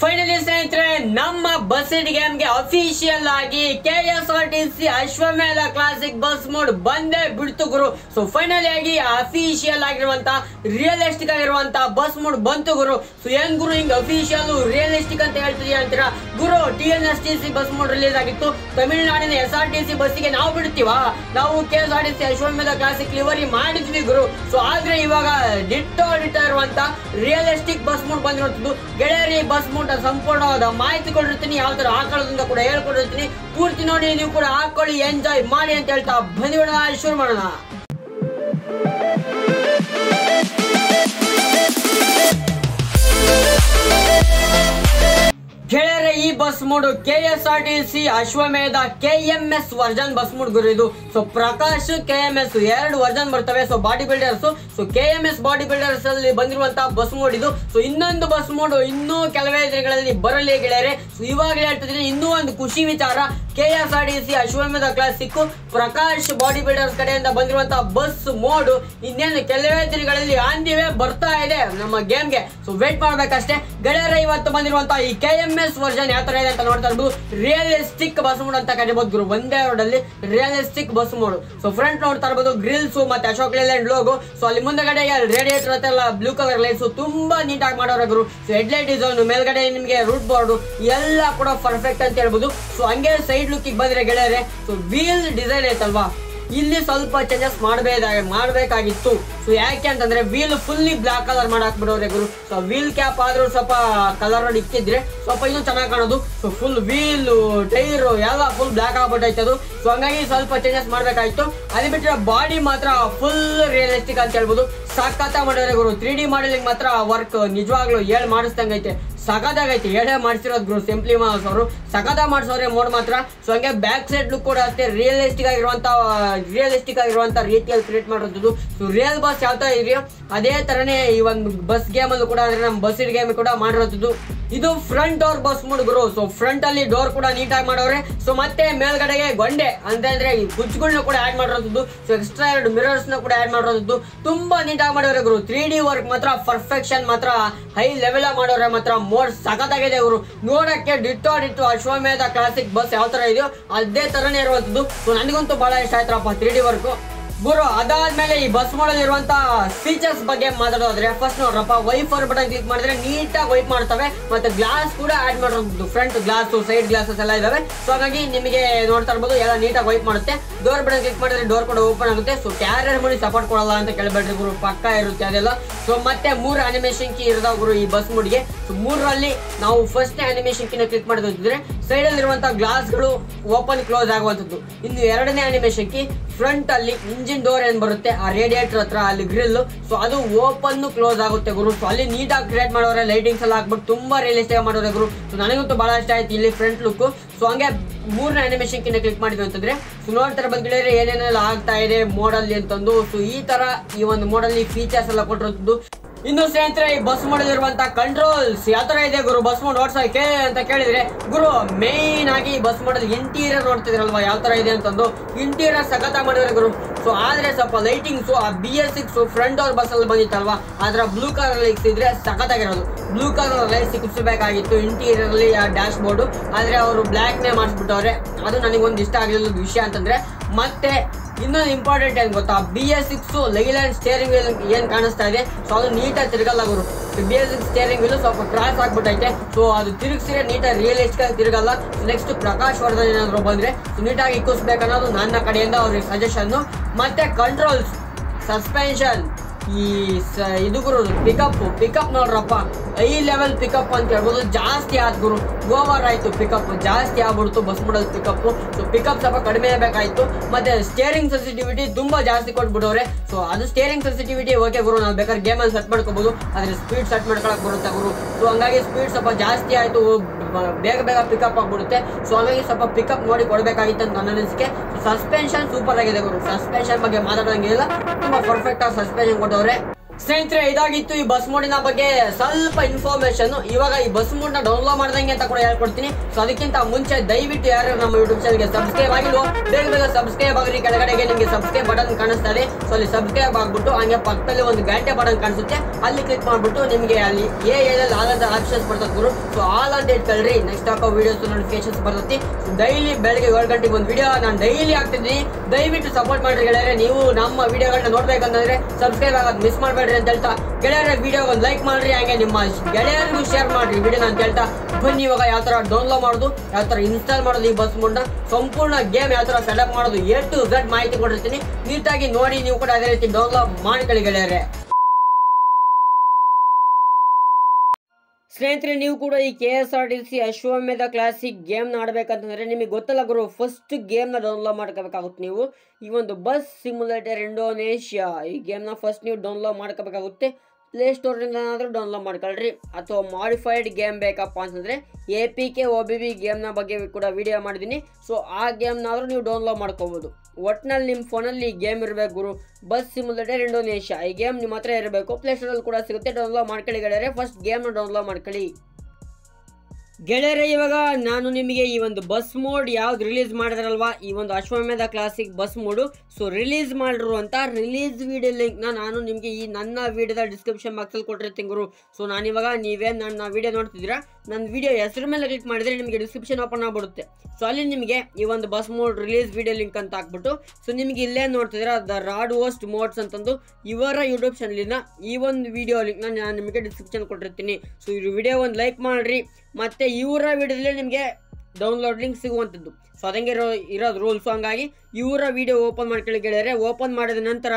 finally ಸ್ನೇಹಿತರೆ ನಮ್ಮ bus ಗೇಮ್ಗೆ ಅಫಿಷಿಯಲ್ ಆಗಿ K S R T C Ashwamedha classic bus mod ಬಂದೇ ಬಿಡ್ತು ಗುರು ಸೊ ಫೈನಲಿ ಆಗಿ ಅಫಿಷಿಯಲ್ ಆಗಿರುವಂತ ರಿಯಲಿಸ್ಟಿಕ್ ಆಗಿರುವಂತ ಬಸ್ ಮೋಡ್ ಬಂತು ಗುರು ಸೊ ಏನ್ ಗುರು ಹಿಂಗ್ ಅಫಿಷಿಯಲ್ ರಿಯಲಿಸ್ಟಿಕ್ ಅಂತ ಹೇಳ್ತಿದೀಯ ಅಂತೀರಾ ಗುರು T N S T C bus mode release ಆಗಿತ್ತು ತಮಿಳುನಾಡಿನ ಎಸ್ ಆರ್ ಟಿ ಸಿ ಬಸ್ಸಿಗೆ ನಾವು ಬಿಡ್ತೀವಾ ನಾವು K S R T C Ashwamedha classic livery ಮಾಡಿದ್ವಿ ಗುರು ಸೊ ಆದ್ರೆ ಇವಾಗ ಡಿಟ್ಟೋ ಡಿಟ್ಟೋ ಇರುವಂತ ರಿಯಲಿಸ್ಟಿಕ್ ಬಸ್ ಮೋಡ್ ಬಂದಿರುವಂತದ್ದು ಗೆಳೆಯರಿ ಬಸ್ ಮೋಡ್ ಸಂಪೂರ್ಣವಾದ ಮಾಹಿತಿ ಕೊಟ್ಟಿರ್ತೀನಿ ಯಾವ ತರ ಹಾಕೊಳ್ಳೋದ್ರಿಂದ ಕೂಡ ಹೇಳ್ಕೊಟ್ಟಿರ್ತೀನಿ ಪೂರ್ತಿ ನೋಡಿ ನೀವು ಕೂಡ ಹಾಕೊಳ್ಳಿ ಎಂಜಾಯ್ ಮಾಡಿ ಅಂತ ಹೇಳ್ತಾ ಬಂದಿಬಿಡೋಣ ಶುರು ಮಾಡೋಣ ಗೆಳೆಯರೆ ಈ bus mod K S R T C Ashwamedha K M S version bus mod ಗುರು ಇದು so Prakash K M S ಎರಡು ವರ್ಜನ್ ಬರ್ತವೆ so body builders so K M S body builders ಅಲ್ಲಿ ಬಂದಿರುವಂತಹ ಬಸ್ ಮೋಡ್ ಇದು ಸೊ ಇನ್ನೊಂದು ಬಸ್ ಮೋಡ್ ಇನ್ನೂ ಕೆಲವೇ ದಿನಗಳಲ್ಲಿ ಬರಲಿ ಗೆಳೆಯರೆ ಸೊ ಇವಾಗಲೇ ಹೇಳ್ತಿದ್ದೀನಿ ಇನ್ನೂ ಒಂದು ಖುಷಿ ವಿಚಾರ K S R T C Ashwamedha classic Prakash body builders ಕಡೆಯಿಂದ ಬಂದಿರುವಂತಹ ಬಸ್ ಮೋಡ್ ಇನ್ನೇನು ಕೆಲವೇ ದಿನಗಳಲ್ಲಿ ಆಂದಿವೆ ಬರ್ತಾ ಇದೆ ನಮ್ಮ ಗೇಮ್ಗೆ ಸೊ ವೇಟ್ ಮಾಡ್ಬೇಕಷ್ಟೇ ಗೆಳೆಯರ ಇವತ್ತು ಬಂದಿರುವಂತಹ ಈ ಕೆ ಎಂ ಎಸ್ ವರ್ಷನ್ ಯಾವ ತರ ಇದೆ ಅಂತ ನೋಡ್ತಾ ಇರ್ಬೋದು ರಿಯಲಿಸ್ಟಿಕ್ ಬಸ್ ಮೋಡ್ ಅಂತ ಕರಿಬಹುದು ಗುರು ಒಂದೇ ರೋಡ್ ಅಲ್ಲಿ realistic bus mod so front ನೋಡ್ತಾ ಇರ್ಬೋದು ಗ್ರಿಲ್ಸ್ ಮತ್ತೆ ಅಶೋಕ್ ಲೇಲ್ಯಾಂಡ್ ಲೋಗೋ ಸೊ ಅಲ್ಲಿ ಮುಂದಗಡೆ ರೇಡಿಯೇಟರ್ ಹತ್ತೆಲ್ಲ ಬ್ಲೂ ಕಲರ್ ಲೈಟ್ಸ್ ತುಂಬಾ ನೀಟಾಗಿ ಮಾಡೋರ ಗುರು ಸೊ ಹೆಡ್ಲೈಟ್ ಡಿಸೈನ್ ಮೇಲ್ಗಡೆ ನಿಮಗೆ ರೂಟ್ ಬೋರ್ಡ್ ಎಲ್ಲ ಕೂಡ ಪರ್ಫೆಕ್ಟ್ ಅಂತ ಹೇಳ್ಬೋದು ಸೊ ಹಂಗೆ ಸೈಡ್ ಲುಕ್ಕಿಗೆ ಬಂದ್ರೆ ಗೆಳೆಯರೆ ಸೊ ವೀಲ್ ಡಿಸೈನ್ ಐತಲ್ವಾ ಇಲ್ಲಿ ಸ್ವಲ್ಪ ಚೇಂಜಸ್ ಮಾಡಬೇಕಾಗಿ ಮಾಡಬೇಕಾಗಿತ್ತು ಸೊ ಯಾಕೆ ಅಂತಂದ್ರೆ ವೀಲ್ ಫುಲ್ಲಿ ಬ್ಲಾಕ್ ಕಲರ್ ಮಾಡಕ್ ಬಿಡೋರೆ ಗುರು ಸೊ ವೀಲ್ ಕ್ಯಾಪ್ ಆದ್ರೂ ಸ್ವಲ್ಪ ಕಲರ್ ಇಕ್ಕಿದ್ರೆ ಸ್ವಲ್ಪ ಇನ್ನೂ ಚೆನ್ನಾಗಿ ಕಾಣೋದು ಸೊ ಫುಲ್ ವೀಲ್ ಟೈರ್ ಎಲ್ಲ ಫುಲ್ ಬ್ಲಾಕ್ ಆಗ್ಬಿಟ್ಟೈತೆ ಅದು ಸೊ ಹಂಗಾಗಿ ಸ್ವಲ್ಪ ಚೇಂಜಸ್ ಮಾಡ್ಬೇಕಾಯ್ತು ಅದು ಬಿಟ್ಟರೆ ಬಾಡಿ ಮಾತ್ರ ಫುಲ್ ರಿಯಲಿಸ್ಟಿಕ್ ಅಂತ ಹೇಳ್ಬೋದು ಸಖತ್ತ ಮಾಡಿದ್ರೆ ಗುರು ತ್ರೀ ಡಿ ಮಾಡಲಿಂಗ್ ಮಾತ್ರ ವರ್ಕ್ ನಿಜವಾಗ್ಲೂ ಹೇಳ್ ಮಾಡಿಸ್ದಂಗೈತೆ ಸಖತ್ತಾಗೈತೆ ಹೇಳೇ ಮಾಡಿಸಿರೋದು ಗುರು ಸಿಂಪ್ಲಿ ಮಾಸ್ ಅವರು ಸಖತ ಮಾಡಿಸೋರೆ ಮೋಡ್ ಮಾತ್ರ ಸೊ ಹಂಗೆ ಬ್ಯಾಕ್ ಸೈಡ್ ಲುಕ್ ಕೂಡ ಅಷ್ಟೇ ರಿಯಲಿಸ್ಟಿಕ್ ಆಗಿರುವಂತ ರಿಯಲಿಸ್ಟಿಕ್ ಆಗಿರುವಂತ ರೀತಿಯಲ್ಲಿ ಕ್ರಿಯೇಟ್ ಮಾಡಿರೋದು ಸೊ ರಿಯಲ್ ಬಸ್ ಯಾವ ತರ ಇದೆಯೋ ಅದೇ ತರನೇ ಈ ಒಂದು ಬಸ್ ಗೇಮ್ ಅಲ್ಲೂ ಕೂಡ ಅಂದ್ರೆ ನಮ್ಮ ಬಸ್ ಗೇಮ್ ಕೂಡ ಮಾಡಿರೋದು ಇದು ಫ್ರಂಟ್ ಡೋರ್ ಬಸ್ ಮೋಡ್ ಗುರು ಸೊ ಫ್ರಂಟ್ ಅಲ್ಲಿ ಡೋರ್ ಕೂಡ ನೀಟಾಗಿ ಮಾಡೋರೆ ಸೊ ಮತ್ತೆ ಮೇಲ್ಗಡೆಗೆ ಗೊಂಡೆ ಅಂತ ಅಂದ್ರೆ ಈ ಗುಜ್ಗಳನ್ನ ಕೂಡ ಆಡ್ ಮಾಡಿರೋದು ಸೊ ಎಕ್ಸ್ಟ್ರಾ ಎರಡು ಮಿರರ್ಸ್ ನ ಕೂಡ ಆಡ್ ಮಾಡಿರೋದು ತುಂಬಾ ನೀಟಾಗಿ ಮಾಡೋರೆ ಗುರು ತ್ರೀ ಡಿ ವರ್ಕ್ ಮಾತ್ರ ಪರ್ಫೆಕ್ಷನ್ ಮಾತ್ರ ಹೈ ಲೆವೆಲ್ ಮಾಡೋರೆ ಮಾತ್ರ ಮೋಡ್ ಸಖತ್ತಾಗಿದೆ ಗುರು ನೋಡಕ್ಕೆ ditto ditto Ashwamedha classic bus ಯಾವ ತರ ಇದೆಯೋ ಅದೇ ತರನೇ ಇರುವಂತದ್ದು ಸೊ ನನಗಂತೂ ಬಹಳ ಇಷ್ಟ ಆಯ್ತರಪ್ಪ ತ್ರೀ ಡಿ ವರ್ಕ್ ಗುರು ಅದಾದ್ಮೇಲೆ ಈ ಬಸ್ ಮಾಡಲ್ ಇರುವಂತ ಫೀಚರ್ಸ್ ಬಗ್ಗೆ ಮಾತಾಡೋದ್ರೆ ಫಸ್ಟ್ ನೋಡ್ರಪ್ಪ ವೈಫರ್ ಬಟನ್ ಕ್ಲಿಕ್ ಮಾಡಿದ್ರೆ ನೀಟಾಗಿ ವೈಪ್ ಮಾಡ್ತವೆ ಮತ್ತೆ ಗ್ಲಾಸ್ ಕೂಡ ಆಡ್ ಮಾಡಿರೋದು ಫ್ರಂಟ್ ಗ್ಲಾಸ್ ಸೈಡ್ ಗ್ಲಾಸಸ್ ಎಲ್ಲ ಇದಾವೆ ಸೊ ಹಾಗಾಗಿ ನಿಮಗೆ ನೋಡ್ತಾ ಇರ್ಬೋದು ಎಲ್ಲ ನೀಟಾಗಿ ವೈಪ್ ಮಾಡುತ್ತೆ ಡೋರ್ ಬಟನ್ ಕ್ಲಿಕ್ ಮಾಡಿದ್ರೆ ಡೋರ್ ಕೂಡ ಓಪನ್ ಆಗುತ್ತೆ ಸೊ ಕ್ಯಾರಿಯರ್ ಮಾಡಿ ಸಪೋರ್ಟ್ ಕೊಡಲ್ಲ ಅಂತ ಕೇಳಬೇಡ್ರಿ ಗುರು ಪಕ್ಕ ಇರುತ್ತೆ ಅದೆಲ್ಲ ಸೊ ಮತ್ತೆ ಮೂರು ಅನಿಮೇಷನ್ ಕೀ ಇರ್ತಾವ ಗುರು ಈ ಬಸ್ ಮೂಡ್ಗೆ ಸೊ ಮೂರರಲ್ಲಿ ನಾವು ಫಸ್ಟ್ ಅನಿಮೇಷನ್ ಕೀನ ಕ್ಲಿಕ್ ಮಾಡಿದ್ರೆ ಸೈಡ್ ಅಲ್ಲಿ ಇರುವಂತಹ ಗ್ಲಾಸ್ಗಳು ಓಪನ್ ಕ್ಲೋಸ್ ಆಗುವಂಥದ್ದು ಇನ್ನು ಎರಡನೇ ಅನಿಮೇಷನ್ ಕೀ ಫ್ರಂಟ್ ಅಲ್ಲಿ ಇಂಜಿನ್ ಡೋರ್ ಏನ್ ಬರುತ್ತೆ ಆ ರೇಡಿಯೇಟರ್ ಹತ್ರ ಅಲ್ಲಿ ಗ್ರಿಲ್ ಸೊ ಅದು ಓಪನ್ ಕ್ಲೋಸ್ ಆಗುತ್ತೆ ಗುರು ಸೊ ಅಲ್ಲಿ ನೀಟಾಗಿ ಕ್ರಿಯೇಟ್ ಮಾಡೋರೆ ಲೈಟಿಂಗ್ಸ್ ಎಲ್ಲ ಹಾಕ್ಬಿಟ್ಟು ತುಂಬಾ ರಿಯಲಿಸ್ಟಿಕ್ ಮಾಡೋರೆ ಗುರು ಸೊ ನನಗಂತೂ ಬಹಳ ಇಷ್ಟ ಆಯ್ತು ಇಲ್ಲಿ ಫ್ರಂಟ್ ಲುಕ್ ಸೊ ಹಂಗೆ ಮೂರನೇ ಅನಿಮೇಷನ್ ಕಿನ್ನ ಕ್ಲಿಕ್ ಮಾಡಿದ್ವಿ ಅಂತಂದ್ರೆ ಸೊ ನೋಡ್ತಾರೆ ಬಂದ್ಗಳಿದ್ರೆ ಏನೇನೆಲ್ಲ ಆಗ್ತಾ ಇದೆ ಮೋಡಲ್ಲಿ ಅಂತಂದು ಸೊ ಈ ತರ ಈ ಒಂದು ಮೋಡಲ್ಲಿ ಫೀಚರ್ಸ್ ಎಲ್ಲ ಕೊಟ್ಟಿರೋದು ಇನ್ನು ಸ್ನೇಹಿತರೆ ಈ ಬಸ್ ಮೋಡ್ ಇರುವಂತ ಕಂಟ್ರೋಲ್ಸ್ ಯಾವ ತರ ಇದೆ ಗುರು ಬಸ್ ಮೋಡ್ ಓಡ್ಸೋಕೆ ಅಂತ ಕೇಳಿದ್ರೆ ಗುರು ಮೇನ್ ಆಗಿ ಬಸ್ ಮೋಡ್ ಇಂಟೀರಿಯರ್ ನೋಡ್ತಿದ್ರಲ್ವಾ ಯಾವ ತರ ಇದೆ ಅಂತಂದು ಇಂಟೀರಿಯರ್ ಸಖತ ಮಾಡಿದ್ರೆ ಗುರು ಸೊ ಆದ್ರೆ ಸ್ವಲ್ಪ ಲೈಟಿಂಗ್ಸ್ ಆ B S six front door bus ಅಲ್ಲಿ ಬಂದಿತ್ತಲ್ವಾ ಅದ್ರ ಬ್ಲೂ ಕಲರ್ ಲೈಟ್ಸ್ ಇದ್ರೆ ಸಖತ್ತಾಗಿರೋದು ಬ್ಲೂ ಕಲರ್ ಲೈಟ್ ಸಿಕ್ಕಿಸ್ಬೇಕಾಗಿತ್ತು ಇಂಟೀರಿಯರ್ ಅಲ್ಲಿ ಆ ಡ್ಯಾಶ್ ಬೋರ್ಡ್ ಆದ್ರೆ ಅವರು ಬ್ಲ್ಯಾಕ್ ನೇ ಮಾಡಿಸ್ಬಿಟ್ಟವ್ರೆ ಅದು ನನಗೊಂದು ಇಷ್ಟ ಆಗಿಲ್ಲ ವಿಷಯ ಅಂತಂದ್ರೆ ಮತ್ತೆ ಇನ್ನೊಂದು ಇಂಪಾರ್ಟೆಂಟ್ ಏನ್ ಗೊತ್ತಾ B S six Leyland steering wheel ಏನ್ ಕಾಣಿಸ್ತಾ ಇದೆ ಸೊ ಅದು ನೀಟಾಗಿ ತಿರುಗಲ್ಲ ಗುರು B S six steering wheel ಸ್ವಲ್ಪ ಕ್ರಾಸ್ ಆಗ್ಬಿಟ್ಟೈತೆ ಸೊ ಅದು ತಿರುಗಿಸಿದ್ರೆ ನೀಟಾಗಿ ರಿಯಲಿಸ್ಟಿಕ್ ಆಗಿ ತಿರುಗಲ್ಲ ನೆಕ್ಸ್ಟ್ ಪ್ರಕಾಶ್ ವರ್ಧನ್ ಏನಾದ್ರು ಬಂದ್ರೆ ನೀಟಾಗಿ ಇಕ್ಕಿಸ್ಬೇಕನ್ನೋದು ನನ್ನ ಕಡೆಯಿಂದ ಅವ್ರಿಗೆ ಸಜೆಷನ್ ಮತ್ತೆ ಕಂಟ್ರೋಲ್ಸ್ ಸಸ್ಪೆನ್ಷನ್ ಈ ಸ ಇದು ಗುರು ಪಿಕಪ್ ಪಿಕಪ್ ನೋಡ್ರಪ್ಪ ಐ ಲೆವೆಲ್ ಪಿಕಪ್ ಅಂತ ಹೇಳ್ಬೋದು ಜಾಸ್ತಿ ಆದ್ ಗುರು ಓವರ್ ಆಯ್ತು ಪಿಕಪ್ ಜಾಸ್ತಿ ಆಗ್ಬಿಡ್ತು bus model pickup so pickup ಸ್ವಲ್ಪ ಕಡಿಮೆ ಬೇಕಾಯ್ತು ಮತ್ತೆ ಸ್ಟೇರಿಂಗ್ ಸೆನ್ಸಿಟಿವಿಟಿ ತುಂಬಾ ಜಾಸ್ತಿ ಕೊಟ್ಬಿಟ್ಟವ್ರೆ ಸೊ ಅದು ಸ್ಟೇರಿಂಗ್ ಸೆನ್ಸಿಟಿವಿಟಿ ಓಕೆ ಗುರು ನಾವು ಬೇಕಾದ್ರೆ ಗೇಮಲ್ಲಿ ಸೆಟ್ ಮಾಡ್ಕೋಬಹುದು ಆದ್ರೆ ಸ್ಪೀಡ್ ಸೆಟ್ ಮಾಡ್ಕೊಳಕ್ ಬರುತ್ತೆ ಗುರು ಸೊ ಹಂಗಾಗಿ ಸ್ಪೀಡ್ ಸ್ವಲ್ಪ ಜಾಸ್ತಿ ಆಯ್ತು ಬ- ಬೇಗ ಬೇಗ ಪಿಕಪ್ ಆಗ್ಬಿಡುತ್ತೆ ಸೊ ಹಾಗಾಗಿ ಸ್ವಲ್ಪ ಪಿಕಪ್ ನೋಡಿ ಕೊಡಬೇಕಾಗಿತ್ತು ಅಂತ ನನ್ನ ಅನಿಸಿಕೆ ಸಸ್ಪೆನ್ಷನ್ ಸೂಪರ್ ಆಗಿದೆ ಗುರು ಸಸ್ಪೆನ್ಷನ್ ಬಗ್ಗೆ ಮಾತಾಡೋಂಗಿಲ್ಲ ತುಂಬಾ ಪರ್ಫೆಕ್ಟ್ ಆಗಿ ಸಸ್ಪೆನ್ಷನ್ ಕೊಟ್ಟವ್ರೆ ಸ್ನೇಹಿತರೆ ಇದಾಗಿತ್ತು ಈ ಬಸ್ ಮೋಡಿನ ಬಗ್ಗೆ ಸ್ವಲ್ಪ ಇನ್ಫಾರ್ಮೇಶನ್ ಇವಾಗ ಈ ಬಸ್ ಮೋಡ್ ನ ಡೌನ್ಲೋಡ್ ಮಾಡ್ದಂಗೆ ಅಂತ ಕೂಡ ಹೇಳ್ಕೊಡ್ತೀನಿ ಸೊ ಅದಕ್ಕಿಂತ ಮುಂಚೆ ದಯವಿಟ್ಟು ಯಾರು ನಮ್ಮ ಯೂಟ್ಯೂಬ್ ಚಾನಲ್ಗೆ ಸಬ್ಸ್ಕ್ರೈಬ್ ಆಗಿಲ್ವೋ ಬೇಗ ಬೇಗ ಸಬ್ಸ್ಕ್ರೈಬ್ ಆಗ್ರಿ ಕೆಳಗಡೆಗೆ ನಿಮಗೆ ಸಬ್ಸ್ಕ್ರೈಬ್ ಬಟನ್ ಕಾಣಿಸ್ತಾ ಇದೆ ಸೊ ಅಲ್ಲಿ ಸಬ್ಸ್ಕ್ರೈಬ್ ಆಗ್ಬಿಟ್ಟು ಹಂಗೆ ಪಕ್ಕದಲ್ಲಿ ಒಂದು ಗಂಟೆ ಬಟನ್ ಕಾಣಿಸುತ್ತೆ ಅಲ್ಲಿ ಕ್ಲಿಕ್ ಮಾಡ್ಬಿಟ್ಟು ನಿಮಗೆ ಅಲ್ಲಿ ಎ ಏನಲ್ಲಿ ಆಲ್ ಅಂತ ಆಪ್ಷನ್ಸ್ ಬರ್ತದೆ ಗುರು ಸೊ ಆಲ್ ಅಂತ ಇಟ್ಕೊಳ್ರಿ ನೆಕ್ಸ್ಟ್ ಹಾಕೋ ವಿಡಿಯೋಸ್ ನೋಟಿಫಿಕೇಶನ್ಸ್ ಬರ್ತೈತಿ ಡೈಲಿ ಬೆಳಗ್ಗೆ ಏಳು ಗಂಟೆಗೆ ಒಂದು ವಿಡಿಯೋ ನಾನು ಡೈಲಿ ಹಾಕ್ತಿದ್ದೀನಿ ದಯವಿಟ್ಟು ಸಪೋರ್ಟ್ ಮಾಡ್ರಿ ಗೆಳೆಯರೆ ನೀವು ನಮ್ಮ ವಿಡಿಯೋಗಳನ್ನ ನೋಡ್ಬೇಕಂತಂದ್ರೆ ಸಬ್ಸ್ಕ್ರೈಬ್ ಆಗೋದು ಮಿಸ್ ಮಾಡಬೇಡ್ರಿ ಅಂತ ಹೇಳ್ತಾ ಗೆಳೆಯರ ವಿಡಿಯೋ ಒಂದು ಲೈಕ್ ಮಾಡ್ರಿ ಹಂಗೆ ನಿಮ್ಮ ಗೆಳೆಯರಿಗೂ ಶೇರ್ ಮಾಡ್ರಿ ವಿಡಿಯೋನ ಅಂತ ಹೇಳ್ತಾ ಬನ್ನಿ ಇವಾಗ ಯಾವ ತರ ಡೌನ್ಲೋಡ್ ಮಾಡೋದು ಯಾವ ತರ ಇನ್ಸ್ಟಾಲ್ ಮಾಡೋದು ಈ ಬಸ್ ಮೋಡ್ನ ಸಂಪೂರ್ಣ ಗೇಮ್ ಯಾವ ತರ ಸೆಟಪ್ ಮಾಡೋದು ಎ ಟು ಝಡ್ ಮಾಹಿತಿ ಕೊಟ್ಟಿರ್ತೀನಿ ನೀಟಾಗಿ ನೋಡಿ ನೀವು ಕೂಡ ಅದೇ ರೀತಿ ಡೌನ್ಲೋಡ್ ಮಾಡ್ಕೊಳ್ಳಿ ಗೆಳೆಯರೆ ಸ್ನೇಹಿತರೆ ನೀವು ಕೂಡ ಈ K S R T C Ashwamedha classic ಗೇಮ್ನ ಆಡಬೇಕಂತಂದ್ರೆ ನಿಮಗೆ ಗೊತ್ತಲ್ಲ ಗುರು ಫಸ್ಟ್ ಗೇಮ್ನ ಡೌನ್ಲೋಡ್ ಮಾಡ್ಕೋಬೇಕಾಗುತ್ತೆ ನೀವು ಈ ಒಂದು ಬಸ್ ಸಿಮ್ಯುಲೇಟರ್ ಇಂಡೋನೇಷ್ಯಾ ಈ ಗೇಮ್ನ ಫಸ್ಟ್ ನೀವು ಡೌನ್ಲೋಡ್ ಮಾಡ್ಕೋಬೇಕಾಗುತ್ತೆ ಪ್ಲೇಸ್ಟೋರಿಂದ ಏನಾದರೂ ಡೌನ್ಲೋಡ್ ಮಾಡ್ಕೊಳ್ರಿ ಅಥವಾ ಮಾಡಿಫೈಡ್ ಗೇಮ್ ಬೇಕಪ್ಪ ಅಂತಂದರೆ A P K O B B ಗೇಮ್ನ ಬಗ್ಗೆ ಕೂಡ ವಿಡಿಯೋ ಮಾಡಿದ್ದೀನಿ ಸೊ ಆ ಗೇಮ್ನಾದರೂ ನೀವು ಡೌನ್ಲೋಡ್ ಮಾಡ್ಕೋಬೋದು ಒಟ್ನಲ್ಲಿ ನಿಮ್ಮ ಫೋನಲ್ಲಿ ಗೇಮ್ ಇರಬೇಕು ಗುರು ಬಸ್ ಸಿಮ್ಯುಲೇಟರ್ ಇಂಡೋನೇಷ್ಯಾ ಈ ಗೇಮ್ ನಿಮ್ಮ ಹತ್ರ ಇರಬೇಕು ಪ್ಲೇಸ್ಟೋರಲ್ಲಿ ಕೂಡ ಸಿಗುತ್ತೆ ಡೌನ್ಲೋಡ್ ಮಾಡ್ಕೊಳ್ಳಿ ಗೆಳೆಯರೆ ಫಸ್ಟ್ ಗೇಮ್ನ ಡೌನ್ಲೋಡ್ ಮಾಡ್ಕೊಳ್ಳಿ ಗೆಳೆಯರೆ ಇವಾಗ ನಾನು ನಿಮಗೆ ಈ ಒಂದು ಬಸ್ ಮೋಡ್ ಯಾವ್ದು ರಿಲೀಸ್ ಮಾಡಿದ್ರಲ್ವಾ ಈ ಒಂದು Ashwamedha classic bus mode so release ಮಾಡಿರುವಂಥ ರಿಲೀಸ್ ವಿಡಿಯೋ ಲಿಂಕ್ನ ನಾನು ನಿಮಗೆ ಈ ನನ್ನ ವಿಡಿಯೋದ ಡಿಸ್ಕ್ರಿಪ್ಷನ್ ಬಾಕ್ಸಲ್ಲಿ ಕೊಟ್ಟಿರ್ತೀನಿ ಗುರು ಸೊ ನಾನಿವಾಗ ನೀವೇನು ನನ್ನ ವಿಡಿಯೋ ನೋಡ್ತಿದ್ದೀರಾ ನನ್ನ ವಿಡಿಯೋ ಹೆಸರು ಮೇಲೆ ಕ್ಲಿಕ್ ಮಾಡಿದರೆ ನಿಮಗೆ ಡಿಸ್ಕ್ರಿಪ್ಷನ್ ಓಪನ್ ಆಗ್ಬಿಡುತ್ತೆ ಸೊ ಅಲ್ಲಿ ನಿಮಗೆ ಈ ಒಂದು bus mode release video link ಅಂತ ಹಾಕ್ಬಿಟ್ಟು ಸೊ ನಿಮಗೆ ಇಲ್ಲೇ ನೋಡ್ತಿದ್ದೀರಾ ದ ರಾಡ್ ಹೋಸ್ಟ್ ಮೋಡ್ಸ್ ಅಂತಂದು ಇವರ ಯೂಟ್ಯೂಬ್ ಚಾನಲಿನ ಈ ಒಂದು ವಿಡಿಯೋ ಲಿಂಕ್ನ ನಾನು ನಿಮಗೆ ಡಿಸ್ಕ್ರಿಪ್ಷನ್ ಕೊಟ್ಟಿರ್ತೀನಿ ಸೊ ಈ ವಿಡಿಯೋ ಒಂದು ಲೈಕ್ ಮಾಡಿರಿ ಮತ್ತು ಇವರ ವಿಡಿಯೋದಲ್ಲಿ ನಿಮಗೆ ಡೌನ್ಲೋಡ್ ಲಿಂಕ್ ಸಿಗುವಂಥದ್ದು ಸೊ ಅದಂಗೆ ಇರೋ ಇರೋದು ರೂಲ್ಸು ಹಂಗಾಗಿ ಇವರ ವಿಡಿಯೋ ಓಪನ್ ಮಾಡ್ಕೊಳ್ಳಿ ಗೆಳೆಯರೆ ಓಪನ್ ಮಾಡಿದ ನಂತರ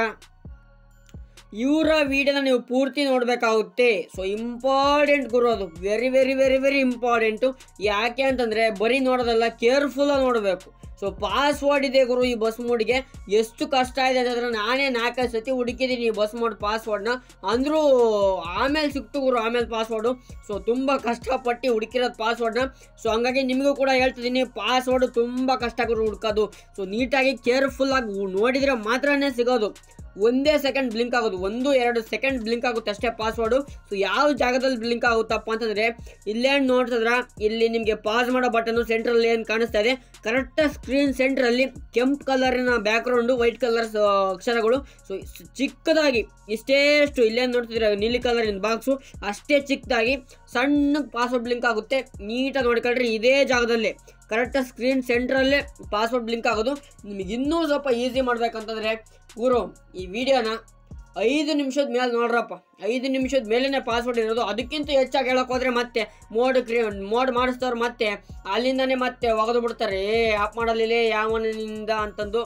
ಇವರ ವಿಡಿಯೋನ ನೀವು ಪೂರ್ತಿ ನೋಡಬೇಕಾಗುತ್ತೆ ಸೊ ಇಂಪಾರ್ಟೆಂಟ್ ಗುರು ಅದು very very very very important ಯಾಕೆ ಅಂತಂದರೆ ಬರೀ ನೋಡೋದಲ್ಲ ಕೇರ್ಫುಲ್ಲಾಗಿ ನೋಡಬೇಕು ಸೊ ಪಾಸ್ವರ್ಡ್ ಇದೆ ಗುರು ಈ ಬಸ್ ಮೋಡ್ಗೆ ಎಷ್ಟು ಕಷ್ಟ ಇದೆ ಅಂತಂದ್ರೆ ನಾನೇ ನಾಲ್ಕೈದು ಸತಿ ಹುಡುಕಿದ್ದೀನಿ ಈ ಬಸ್ ಮೋಡ್ ಪಾಸ್ವರ್ಡ್ನ ಅಂದರೂ ಆಮೇಲೆ ಸಿಕ್ತು ಗುರು ಆಮೇಲೆ ಪಾಸ್ವರ್ಡು ಸೊ ತುಂಬ ಕಷ್ಟಪಟ್ಟು ಹುಡುಕಿರೋದು ಪಾಸ್ವರ್ಡ್ನ ಸೊ ಹಂಗಾಗಿ ನಿಮಗೂ ಕೂಡ ಹೇಳ್ತಿದ್ದೀನಿ ಪಾಸ್ವರ್ಡ್ ತುಂಬ ಕಷ್ಟ ಗುರು ಹುಡ್ಕೋದು ಸೊ ನೀಟಾಗಿ ಕೇರ್ಫುಲ್ಲಾಗಿ ನೋಡಿದರೆ ಮಾತ್ರನೇ ಸಿಗೋದು ಒಂದೇ ಸೆಕೆಂಡ್ ಬ್ಲಿಂಕ್ ಆಗೋದು ಒಂದು ಎರಡು ಸೆಕೆಂಡ್ ಬ್ಲಿಂಕ್ ಆಗುತ್ತೆ ಅಷ್ಟೇ ಪಾಸ್ವರ್ಡು ಸೊ ಯಾವ ಜಾಗದಲ್ಲಿ ಬ್ಲಿಂಕ್ ಆಗುತ್ತಪ್ಪ ಅಂತಂದರೆ ಇಲ್ಲೇನು ನೋಡ್ತಿದ್ರ ಇಲ್ಲಿ ನಿಮಗೆ ಪಾಸ್ ಮಾಡೋ ಬಟನು ಸೆಂಟ್ರಲ್ಲಿ ಏನು ಕಾಣಿಸ್ತಾ ಇದೆ ಕರೆಕ್ಟಾಗಿ ಸ್ಕ್ರೀನ್ ಸೆಂಟ್ರಲ್ಲಿ ಕೆಂಪು ಕಲರಿನ ಬ್ಯಾಕ್ಗ್ರೌಂಡು ವೈಟ್ ಕಲರ್ ಅಕ್ಷರಗಳು ಸೊ ಚಿಕ್ಕದಾಗಿ ಇಷ್ಟೇಷ್ಟು ಇಲ್ಲೇನು ನೋಡ್ತಿದ್ರೆ ನೀಲಿ ಕಲರಿನ ಬಾಕ್ಸು ಅಷ್ಟೇ ಚಿಕ್ಕದಾಗಿ ಸಣ್ಣ ಪಾಸ್ವರ್ಡ್ ಬ್ಲಿಂಕ್ ಆಗುತ್ತೆ ನೀಟಾಗಿ ನೋಡ್ಕೊಳ್ರಿ ಇದೇ ಜಾಗದಲ್ಲೇ ಕರೆಕ್ಟಾಗಿ ಸ್ಕ್ರೀನ್ ಸೆಂಟ್ರಲ್ಲೇ ಪಾಸ್ವರ್ಡ್ ಬ್ಲಿಂಕ್ ಆಗೋದು ನಿಮಗೆ ಇನ್ನೂ ಸ್ವಲ್ಪ ಈಸಿ ಮಾಡ್ಬೇಕಂತಂದರೆ ಗುರು ಈ ವಿಡಿಯೋನ ಐದು ನಿಮಿಷದ ಮೇಲೆ ನೋಡ್ರಪ್ಪ ಐದು ನಿಮಿಷದ ಮೇಲೇ ಪಾಸ್ವರ್ಡ್ ಇರೋದು ಅದಕ್ಕಿಂತ ಹೆಚ್ಚಾಗಿ ಹೇಳಕ್ ಹೋದ್ರೆ ಮತ್ತೆ ಮೋಡ್ ಕ್ರಿಯೇ ಮೋಡ್ ಮಾಡಿಸ್ತವ್ರು ಮತ್ತೆ ಅಲ್ಲಿಂದನೇ ಮತ್ತೆ ಒಗೆದು ಬಿಡ್ತಾರೆ ಏ ಆಫ್ ಮಾಡಲಿಲ್ಲ ಯಾವನಿಂದ ಅಂತಂದು